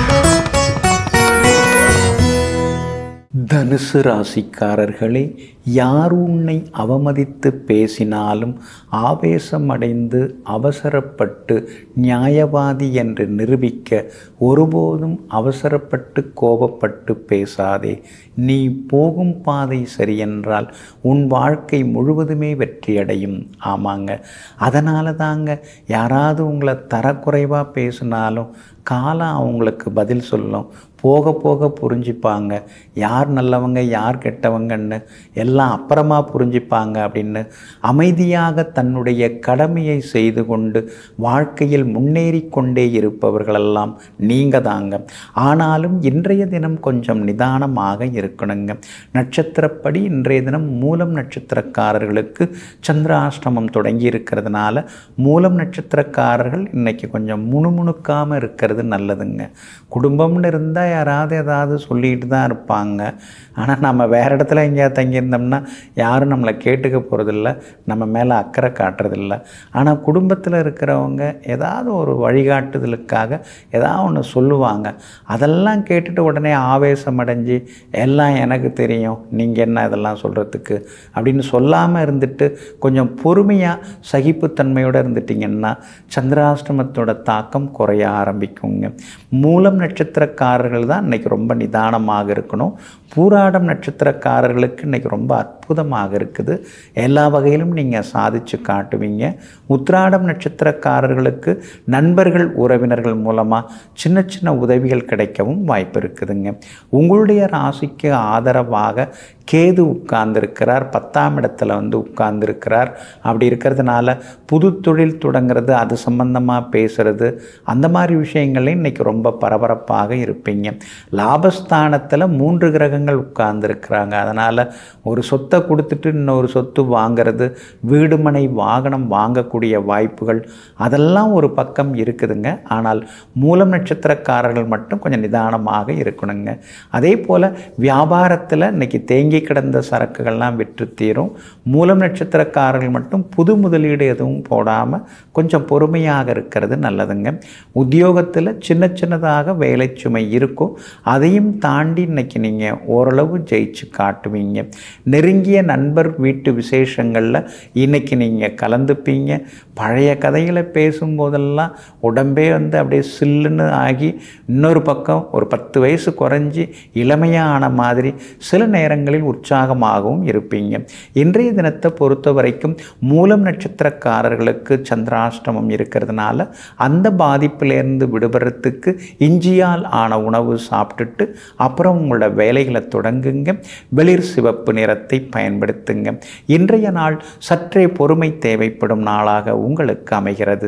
தனுசு ராசிக்காரர்களே யார் உன்னை அவமதித்து பேசினாலும் ஆவேசமடைந்து அவசரப்பட்டு நியாயவாதி என்று நிரூபிக்க ஒருபோதும் அவசரப்பட்டு கோபப்பட்டு பேசாதே நீ போகும் பாதை சரியென்றால் உன் வாழ்க்கை முழுவதுமே வெற்றியடையும் ஆமாங்க அதனால தாங்க யாராவது உங்களை தரக்குறைவாக பேசினாலும் காலம் அவங்களுக்கு பதில் சொல்லும் போக போக புரிஞ்சுப்பாங்க யார் நல்லவங்க யார் கெட்டவங்கன்னு எல்லாம் அப்புறமா புரிஞ்சுப்பாங்க அப்படின்னு அமைதியாக தன்னுடைய கடமையை செய்து கொண்டு வாழ்க்கையில் முன்னேறி கொண்டே இருப்பவர்களெல்லாம் நீங்கள் தாங்க ஆனாலும் இன்றைய தினம் கொஞ்சம் நிதானமாக இருக்கணுங்க நட்சத்திரப்படி இன்றைய தினம் மூலம் நட்சத்திரக்காரர்களுக்கு சந்திராஷ்டமம் தொடங்கி இருக்கிறதுனால மூலம் நட்சத்திரக்காரர்கள் இன்னைக்கு கொஞ்சம் முணுமுணுக்காமல் இருக்கிறது நல்லதுங்க குடும்பம்னு இருந்தால் யாராவது ஏதாவது சொல்லிட்டு தான் இருப்பாங்க ஆனால் நம்ம வேறு இடத்துல எங்கேயாவது தங்கியிருந்தோம்னா யாரும் நம்மளை கேட்டுக்க போகிறதில்ல நம்ம மேலே அக்கறை காட்டுறதில்ல ஆனால் குடும்பத்தில் இருக்கிறவங்க ஏதாவது ஒரு வழிகாட்டுதலுக்காக ஏதாவது ஒன்று சொல்லுவாங்க அதெல்லாம் கேட்டுட்டு உடனே ஆவேசம் அடைஞ்சு எல்லாம் எனக்கு தெரியும் நீங்கள் என்ன இதெல்லாம் சொல்கிறதுக்கு அப்படின்னு சொல்லாமல் இருந்துட்டு கொஞ்சம் பொறுமையாக சகிப்புத்தன்மையோடு இருந்துட்டிங்கன்னா சந்திராஷ்டமத்தோட தாக்கம் குறைய ஆரம்பிக்குங்க மூலம் நட்சத்திரக்காரர்கள் தான் இன்றைக்கி ரொம்ப நிதானமாக இருக்கணும் பூராடம் நட்சத்திரக்காரர்களுக்கு இன்றைக்கி ரொம்ப அற்புதமாக இருக்குது எல்லா வகையிலும் நீங்கள் சாதிச்சு காட்டுவீங்க உத்ராடம் நட்சத்திரக்காரர்களுக்கு நண்பர்கள் உறவினர்கள் மூலமாக சின்ன சின்ன உதவிகள் கிடைக்கவும் வாய்ப்பு இருக்குதுங்க உங்களுடைய ராசிக்கு ஆதரவாக கேது உட்கார்ந்துருக்கிறார் பத்தாம் இடத்துல வந்து உட்கார்ந்துருக்கிறார் அப்படி இருக்கிறதுனால புது தொழில் தொடங்குறது அது சம்பந்தமாக பேசுறது அந்த மாதிரி விஷயங்கள்லையும் இன்றைக்கி ரொம்ப பரபரப்பாக இருப்பீங்க லாபஸ்தானத்தில் மூன்று கிரகங்கள் உட்கார்ந்துருக்கிறாங்க அதனால் ஒரு சொத்தை கொடுத்துட்டு இன்னொரு சொத்து வாங்கிறது வீடு மனை வாகனம் வாங்கக்கூடிய வாய்ப்புகள் அதெல்லாம் ஒரு பக்கம் இருக்குதுங்க ஆனால் மூலம் நட்சத்திரக்காரர்கள் மட்டும் கொஞ்சம் நிதானமாக இருக்கணுங்க அதே போல் வியாபாரத்தில் இன்னைக்கு தேங்கி கிடந்த சரக்குகள்லாம் விற்று தீரும் மூலம் நட்சத்திரக்காரர்கள் மட்டும் புது முதலீடு எதுவும் போடாமல் கொஞ்சம் பொறுமையாக இருக்கிறது நல்லதுங்க உத்தியோகத்தில் சின்ன சின்னதாக வேலை சுமை இருக்கும் அதையும் தாண்டி இன்னைக்கு நீங்கள் ஓரளவு ஜெயிச்சு காட்டுவீங்க நெருங்கிய நண்பர் வீட்டு விசேஷங்களில் இன்னைக்கு நீங்கள் கலந்துப்பீங்க பழைய கதைகளை பேசும்போதெல்லாம் உடம்பே வந்து அப்படியே சில்லுன்னு ஆகி இன்னொரு பக்கம் ஒரு பத்து வயசு குறைஞ்சி இளமையான மாதிரி சில நேரங்களில் உற்சாகமாகவும் இருப்பீங்க இன்றைய தினத்தை பொறுத்த வரைக்கும் மூலம் நட்சத்திரக்காரர்களுக்கு சந்திராஷ்டமம் இருக்கிறதுனால அந்த பாதிப்பிலேருந்து விடுபடுறதுக்கு இஞ்சியால் ஆன உணவு சாப்பிட்டுட்டு அப்புறம் உங்களோட வேலைகளை தொடங்குங்க வெளிர் சிவப்பு நிறத்தை பயன்படுத்துங்க இன்றைய நாள் சற்றே பொறுமை தேவைப்படும் நாளாக உங்களுக்கு அமைகிறது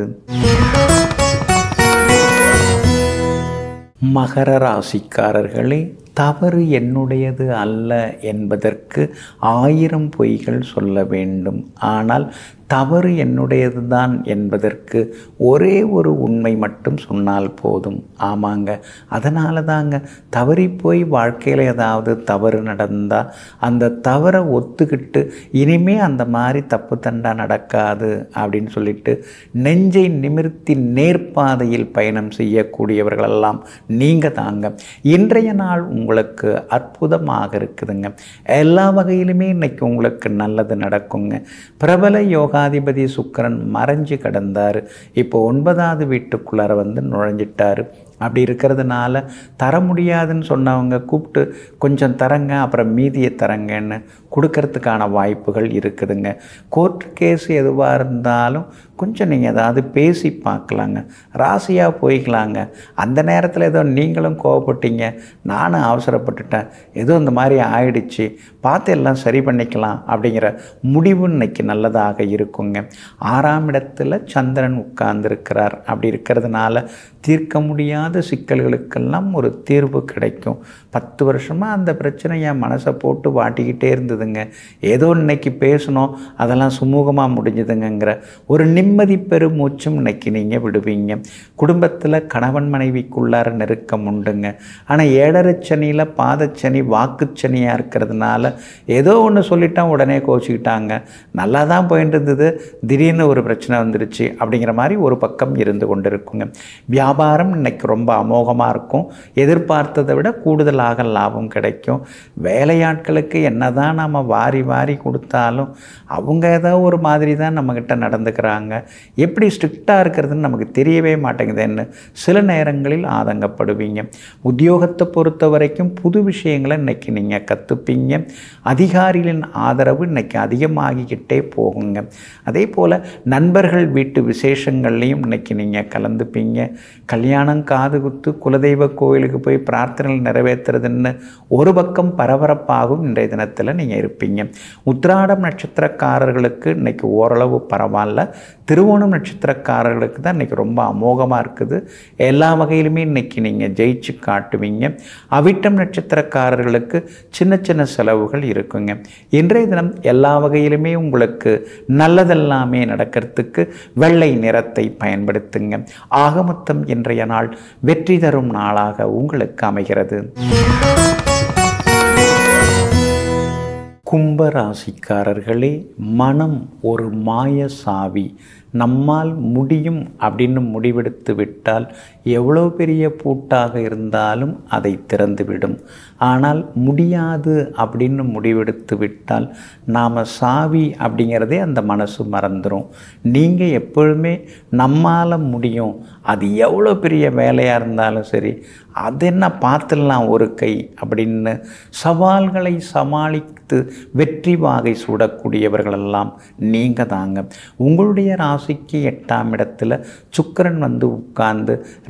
மகர ராசிக்காரர்களே தவறு என்னுடையது அல்ல என்பதற்கு ஆயிரம் பொய்கள் சொல்ல வேண்டும் ஆனால் தவறு என்னுடையது தான் என்பதற்கு ஒரே ஒரு உண்மை மட்டும் சொன்னால் போதும் ஆமாங்க அதனால தாங்க தவறி போய் வாழ்க்கையில் ஏதாவது தவறு நடந்தால் அந்த தவறை ஒத்துக்கிட்டு இனிமே அந்த மாதிரி தப்பு தண்டா நடக்காது அப்படின்னு சொல்லிட்டு நெஞ்சை நிமிர்த்தி நேர்பாதையில் பயணம் செய்யக்கூடியவர்களெல்லாம் நீங்கள் தாங்க இன்றைய நாள் உங்களுக்கு அற்புதமாக இருக்குதுங்க எல்லா வகையிலுமே இன்னைக்கு உங்களுக்கு நல்லது நடக்குங்க பிரபல யோகாதிபதி சுக்கரன் மறைஞ்சு கிடந்தார் இப்போ ஒன்பதாவது வீட்டுக்குள்ளார வந்து நுழைஞ்சிட்டார் அப்படி இருக்கிறதுனால தர முடியாதுன்னு சொன்னவங்க கூப்பிட்டு கொஞ்சம் தரங்க அப்புறம் மீதியை தரங்கன்னு கொடுக்கறதுக்கான வாய்ப்புகள் இருக்குதுங்க கோர்ட் கேஸ் எதுவாக இருந்தாலும் கொஞ்சம் நீங்கள் ஏதாவது பேசி பார்க்கலாங்க ராசியாக போய்க்கலாங்க அந்த நேரத்தில் ஏதோ நீங்களும் கோவப்பட்டீங்க நானும் அவசரப்பட்டுட்டேன் ஏதோ இந்த மாதிரி ஆயிடுச்சு பார்த்து எல்லாம் சரி பண்ணிக்கலாம் அப்படிங்கிற முடிவு இன்னைக்கு நல்லதாக இருக்குங்க ஆறாம் இடத்துல சந்திரன் உட்கார்ந்துருக்கிறார் அப்படி இருக்கிறதுனால தீர்க்க முடியாத சிக்கல்களுக்கெல்லாம் ஒரு தீர்வு கிடைக்கும் பத்து வருஷமாக அந்த பிரச்சனை என் மனசை போட்டு வாட்டிக்கிட்டே இருந்ததுங்க ஏதோ இன்னைக்கு பேசணும் அதெல்லாம் சுமூகமாக முடிஞ்சுதுங்கிற ஒரு நிம்மதி பெருமூச்சும் இன்னைக்கு நீங்கள் விடுவீங்க குடும்பத்தில் கணவன் மனைவிக்குள்ளார நெருக்கம் உண்டுங்க ஆனால் ஏழரைச்சனியில் பாதச்சனி வாக்குச்சனியாக இருக்கிறதுனால ஏதோ ஒன்று சொல்லிட்டா உடனே கோச்சிக்கிட்டாங்க நல்லா தான் போயிட்டு இருந்தது திடீர்னு ஒரு பிரச்சனை வந்துருச்சு அப்படிங்கிற மாதிரி ஒரு பக்கம் இருந்து கொண்டு இருக்குங்க வியாபாரம் இன்னைக்கு ரொம்ப அமோகமாக இருக்கும் எதிர்பார்த்ததை விட கூடுதலாக லாபம் கிடைக்கும் வேலையாட்களுக்கு என்ன தான் நம்ம வாரி வாரி கொடுத்தாலும் அவங்க ஏதோ ஒரு மாதிரி தான் நம்மக்கிட்ட நடந்துக்கிறாங்க எப்படி ஸ்ட்ரிக்டாக இருக்கிறதுன்னு நமக்கு தெரியவே மாட்டேங்குதுன்னு சில நேரங்களில் ஆதங்கப்படுவீங்க உத்தியோகத்தை பொறுத்த வரைக்கும் புது விஷயங்களை இன்னைக்கு நீங்கள் கற்றுப்பீங்க அதிகாரிகளின் ஆதரவு இன்னைக்கு அதிகமாகிக்கிட்டே போகுங்க அதே போல் நண்பர்கள் வீட்டு விசேஷங்கள்லையும் இன்னைக்கு நீங்கள் கலந்துப்பீங்க கல்யாணம் காது குத்து குலதெய்வ கோயிலுக்கு போய் பிரார்த்தனைகள் நிறைவேற்றுறதுன்னு ஒரு பக்கம் பரபரப்பாகும் இன்றைய தினத்தில் நீங்கள் இருப்பீங்க உத்திராடம் நட்சத்திரக்காரர்களுக்கு இன்னைக்கு ஓரளவு பரவாயில்ல திருவோணம் நட்சத்திரக்காரர்களுக்கு தான் இன்றைக்கி ரொம்ப அமோகமாக இருக்குது எல்லா வகையிலுமே இன்றைக்கி நீங்கள் ஜெயிச்சு காட்டுவீங்க அவிட்டம் நட்சத்திரக்காரர்களுக்கு சின்ன சின்ன செலவுகள் இருக்குங்க இன்றைய தினம் எல்லா வகையிலுமே உங்களுக்கு நல்லதெல்லாமே நடக்கிறதுக்கு வெள்ளை நிறத்தை பயன்படுத்துங்க ஆக மொத்தம் இன்றைய நாள் வெற்றி தரும் நாளாக உங்களுக்கு அமைகிறது கும்பராசிக்காரர்களே மனம் ஒரு மாய சாவி நம்மால் முடியும் அப்படின்னு முடிவெடுத்து விட்டால் எவ்வளோ பெரிய பூட்டாக இருந்தாலும் அதை திறந்துவிடும் ஆனால் முடியாது அப்படின்னு முடிவெடுத்து விட்டால் நாம் சாவி அப்படிங்கிறதே அந்த மனசு மறந்துடும் நீங்கள் எப்பொழுதுமே நம்மால் முடியும் அது எவ்வளோ பெரிய வேலையாக இருந்தாலும் சரி அது என்ன பார்த்துடலாம் ஒரு கை அப்படின்னு சவால்களை சமாளித்து வெற்றி வாகை சூடக்கூடியவர்களெல்லாம் நீங்கள் தாங்க உங்களுடைய ராசிக்கு எட்டாம் இடத்துல சுக்கரன் வந்து உட்கார்ந்து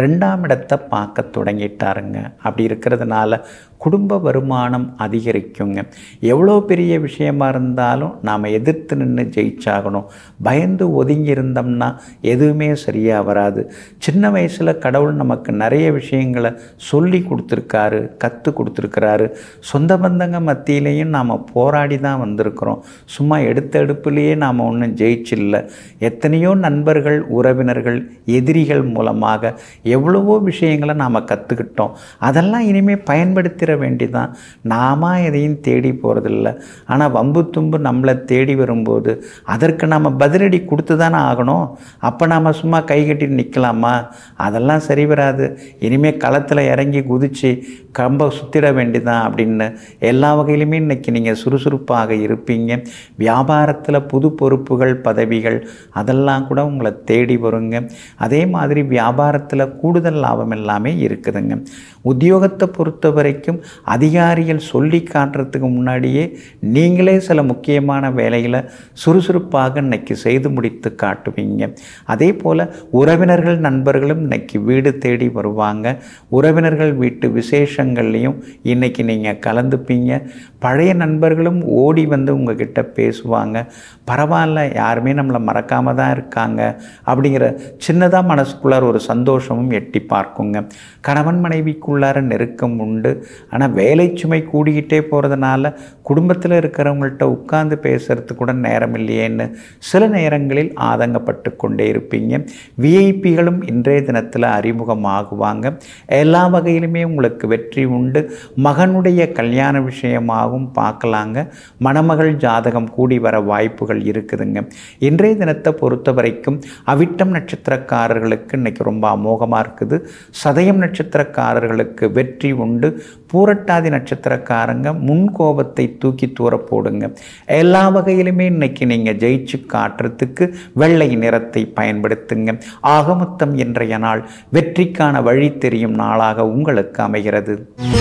ரெண்டாம் இடத்தை பார்க்க தொடங்கிட்டாருங்க அப்படி இருக்கிறதுனால குடும்ப வருமானம் அதிகரிக்குங்க எவ்வளோ பெரிய விஷயமா இருந்தாலும் நாம் எதிர்த்து நின்று ஜெயிச்சாகணும் பயந்து ஒதுங்கி இருந்தோம்னா எதுவுமே சரியாக வராது சின்ன வயசில் கடவுள் நமக்கு நிறைய விஷயங்களை சொல்லி கொடுத்துருக்காரு கற்றுக் கொடுத்துருக்கிறாரு சொந்த பந்தங்க மத்தியிலையும் நாம் போராடி தான் வந்திருக்கிறோம் சும்மா எடுத்த எடுப்புலேயே நாம் ஒன்றும் ஜெயிச்சில்ல எத்தனையோ நண்பர்கள் உறவினர்கள் எதிரிகள் மூலமாக எவ்வளவோ விஷயங்களை நாம் கற்றுக்கிட்டோம் அதெல்லாம் இனிமேல் பயன்படுத்திட வேண்டிதான் நாம எதையும் தேடி போகிறதில்ல ஆனால் வம்பு தும்பு நம்மளை தேடி வரும்போது அதற்கு நம்ம பதிலடி கொடுத்து தானே ஆகணும் அப்போ நாம் சும்மா கை கட்டிட்டு நிற்கலாமா அதெல்லாம் சரி வராது இனிமேல் களத்தில் இறங்கி குதித்து கம்ப சுற்றிட வேண்டிதான் அப்படின்னு எல்லா வகையிலுமே இன்றைக்கி நீங்கள் சுறுசுறுப்பாக இருப்பீங்க வியாபாரத்தில் புது பொறுப்புகள் பதவிகள் அதெல்லாம் கூட உங்களை தேடி வருங்க அதே மாதிரி வியாபாரத்தில் கூடுதல் லாபம் எல்லாமே இருக்குதுங்க உத்தியோகத்தை பொறுத்த வரைக்கும் அதிகாரிகள் சொல்லி காட்டுறதுக்கு முன்னாடியே நீங்களே சில முக்கியமான வேலைகளை சுறுசுறுப்பாக இன்னைக்கு செய்து முடித்து காட்டுவீங்க அதே போல் உறவினர்கள் நண்பர்களும் இன்னைக்கு வீடு தேடி வருவாங்க உறவினர்கள் வீட்டு விசேஷங்கள்லையும் இன்னைக்கு நீங்கள் கலந்துப்பீங்க பழைய நண்பர்களும் ஓடி வந்து உங்ககிட்ட பேசுவாங்க பரவாயில்ல யாருமே நம்மளை மறக்காமல் தான் இருக்காங்க அப்படிங்கிற சின்னதாக மனசுக்குள்ளார ஒரு சந்தோஷமும் எட்டி பார்க்குங்க கணவன் மனைவிக்குள்ளார நெருக்கம் உண்டு ஆனால் வேலை சுமை கூடிக்கிட்டே போகிறதுனால குடும்பத்தில் இருக்கிறவங்கள்ட்ட உட்கார்ந்து பேசுறதுக்கு கூட நேரம் இல்லையேன்னு சில நேரங்களில் ஆதங்கப்பட்டு கொண்டே இருப்பீங்க விஐபிகளும் இன்றைய தினத்தில் அறிமுகமாகுவாங்க எல்லா வகையிலுமே உங்களுக்கு வெற்றி உண்டு மகனுடைய கல்யாண விஷயமாகவும் பார்க்கலாங்க மணமகள் ஜாதகம் கூடி வர வாய்ப்புகள் இருக்குதுங்க இன்றைய தினத்தை பொறுத்த வரைக்கும் அவிட்டம் நட்சத்திரக்காரர்களுக்கு இன்னைக்கு ரொம்ப அமோகமாக இருக்குது சதயம் நட்சத்திரக்காரர்களுக்கு வெற்றி உண்டு பூரட்டாதி நட்சத்திரக்காரங்க முன் கோபத்தை தூக்கி தூர போடுங்க எல்லா வகையிலுமே இன்னைக்கு நீங்கள் ஜெயிச்சு காட்டுறதுக்கு வெள்ளை நிறத்தை பயன்படுத்துங்க ஆகமொத்தம் இன்றைய நாள் வெற்றிக்கான வழி தெரியும் நாளாக உங்களுக்கு அமைகிறது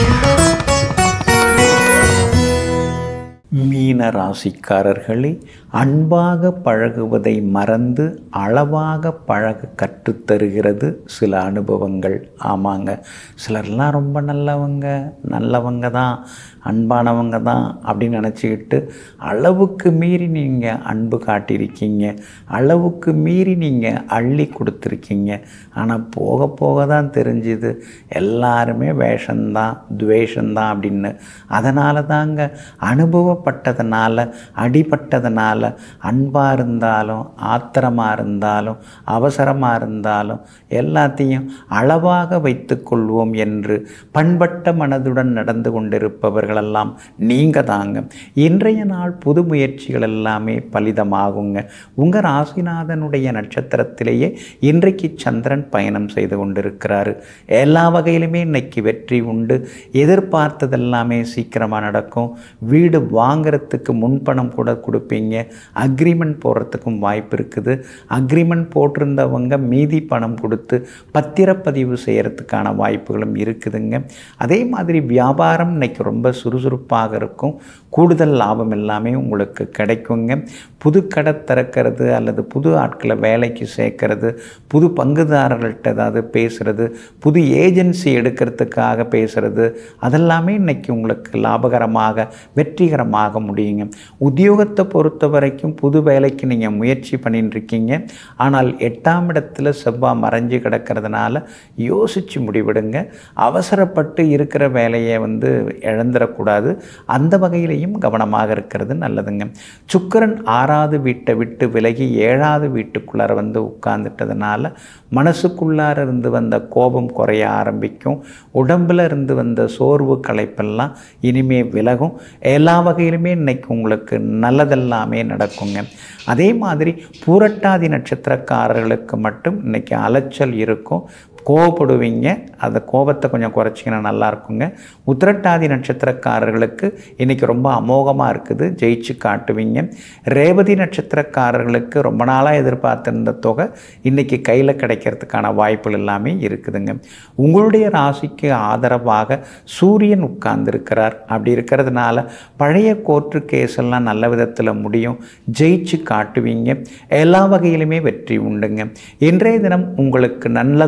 மீன ராசிக்காரர்களே அன்பாக பழகுவதை மறந்து அளவாக பழக கற்றுத்தருகிறது சில அனுபவங்கள் ஆமாங்க சிலர்லாம் ரொம்ப நல்லவங்க நல்லவங்க தான் அன்பானவங்க தான் அப்படின்னு நினச்சிக்கிட்டு அளவுக்கு மீறி நீங்கள் அன்பு காட்டியிருக்கீங்க அளவுக்கு மீறி நீங்கள் அள்ளி கொடுத்துருக்கீங்க ஆனால் போக போக தான் தெரிஞ்சுது எல்லாருமே வேஷந்தான் துவேஷந்தான் அப்படின்னு அதனால தாங்க அனுபவப்பட்டதுனால அடிபட்டதுனால அன்பாக இருந்தாலும் ஆத்திரமாக இருந்தாலும் அவசரமாக இருந்தாலும் எல்லாத்தையும் அளவாக வைத்துக்கொள்வோம் என்று பண்பட்ட மனதுடன் நடந்து கொண்டிருப்பவர்களெல்லாம் நீங்கள் தாங்க இன்றைய நாள் புது முயற்சிகள் எல்லாமே பலிதமாகுங்க உங்கள் ராசிநாதனுடைய நட்சத்திரத்திலேயே இன்றைக்கு சந்திரன் பயணம் செய்து கொண்டிருக்கிறாரு எல்லா வகையிலுமே இன்னைக்கு வெற்றி உண்டு எதிர்பார்த்ததெல்லாமே சீக்கிரமாக நடக்கும் வீடு வாங்கிறதுக்கு முன்பணம் கூட கொடுப்பீங்க அக்ரிமெண்ட் போடுறதுக்கும் வாய்ப்பு இருக்குது அக்ரிமெண்ட் போட்டிருந்தவங்க மீதி பணம் கொடுத்து பத்திரப்பதிவு செய்கிறதுக்கான வாய்ப்புகளும் இருக்குதுங்க அதே மாதிரி வியாபாரம் இன்னைக்கு ரொம்ப சுறுசுறுப்பாக இருக்கும் கூடுதல் லாபம் எல்லாமே உங்களுக்கு கிடைக்குங்க புது கடை திறக்கிறது அல்லது புது ஆட்களை வேலைக்கு சேர்க்கறது புது பங்குதாரர்கள்ட்ட ஏதாவது பேசுகிறது புது ஏஜென்சி எடுக்கிறதுக்காக பேசுகிறது அதெல்லாமே இன்னைக்கு உங்களுக்கு லாபகரமாக வெற்றிகரமாக முடியுங்க உத்தியோகத்தை பொறுத்த வரைக்கும் புது வேலைக்கு நீங்கள் முயற்சி பண்ணிட்டு இருக்கீங்க ஆனால் எட்டாம் இடத்துல செவ்வாய் மறைஞ்சு கிடக்கிறதுனால யோசித்து முடிவெடுங்க அவசரப்பட்டு இருக்கிற வேலையை வந்து இழந்துடக்கூடாது அந்த வகையிலையும் கவனமாக இருக்கிறது நல்லதுங்க சுக்கரன் ஆறாவது வீட்டை விட்டு விலகி ஏழாவது வீட்டுக்குள்ளார வந்து உட்கார்ந்துட்டதுனால மனசுக்குள்ளார இருந்து வந்த கோபம் குறைய ஆரம்பிக்கும் உடம்புல இருந்து வந்த சோர்வு களைப்பெல்லாம் இனிமே விலகும் எல்லா வகையிலுமே இன்னைக்கு உங்களுக்கு நல்லதெல்லாமே நடக்குங்க அதே மாதிரி பூரட்டாதி நட்சத்திரக்காரர்களுக்கு மட்டும் இன்னைக்கு அலைச்சல் இருக்கும் கோவப்படுவீங்க அந்த கோபத்தை கொஞ்சம் குறைச்சிங்கன்னா நல்லா இருக்குங்க உத்திரட்டாதி நட்சத்திரக்காரர்களுக்கு இன்றைக்கி ரொம்ப அமோகமாக இருக்குது ஜெயிச்சு காட்டுவீங்க ரேவதி நட்சத்திரக்காரர்களுக்கு ரொம்ப நாளாக எதிர்பார்த்திருந்த தொகை இன்றைக்கி கையில் கிடைக்கிறதுக்கான வாய்ப்புகள் எல்லாமே இருக்குதுங்க உங்களுடைய ராசிக்கு ஆதரவாக சூரியன் உட்கார்ந்துருக்கிறார் அப்படி இருக்கிறதுனால பழைய கோர்ட்டு கேஸ் எல்லாம் நல்ல விதத்தில் முடியும் ஜெயிச்சு காட்டுவீங்க எல்லா வகையிலுமே வெற்றி உண்டுங்க இன்றைய தினம் உங்களுக்கு நல்லதெல்லாம்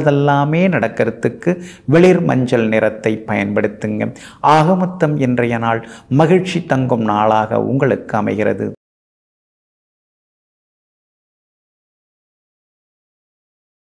எல்லாமே நடக்கிறதுக்கு வெளிர் மஞ்சள் நிறத்தை பயன்படுத்துங்க ஆகமொத்தம் இன்றைய நாள் மகிழ்ச்சி தங்கும் நாளாக உங்களுக்கு அமைகிறது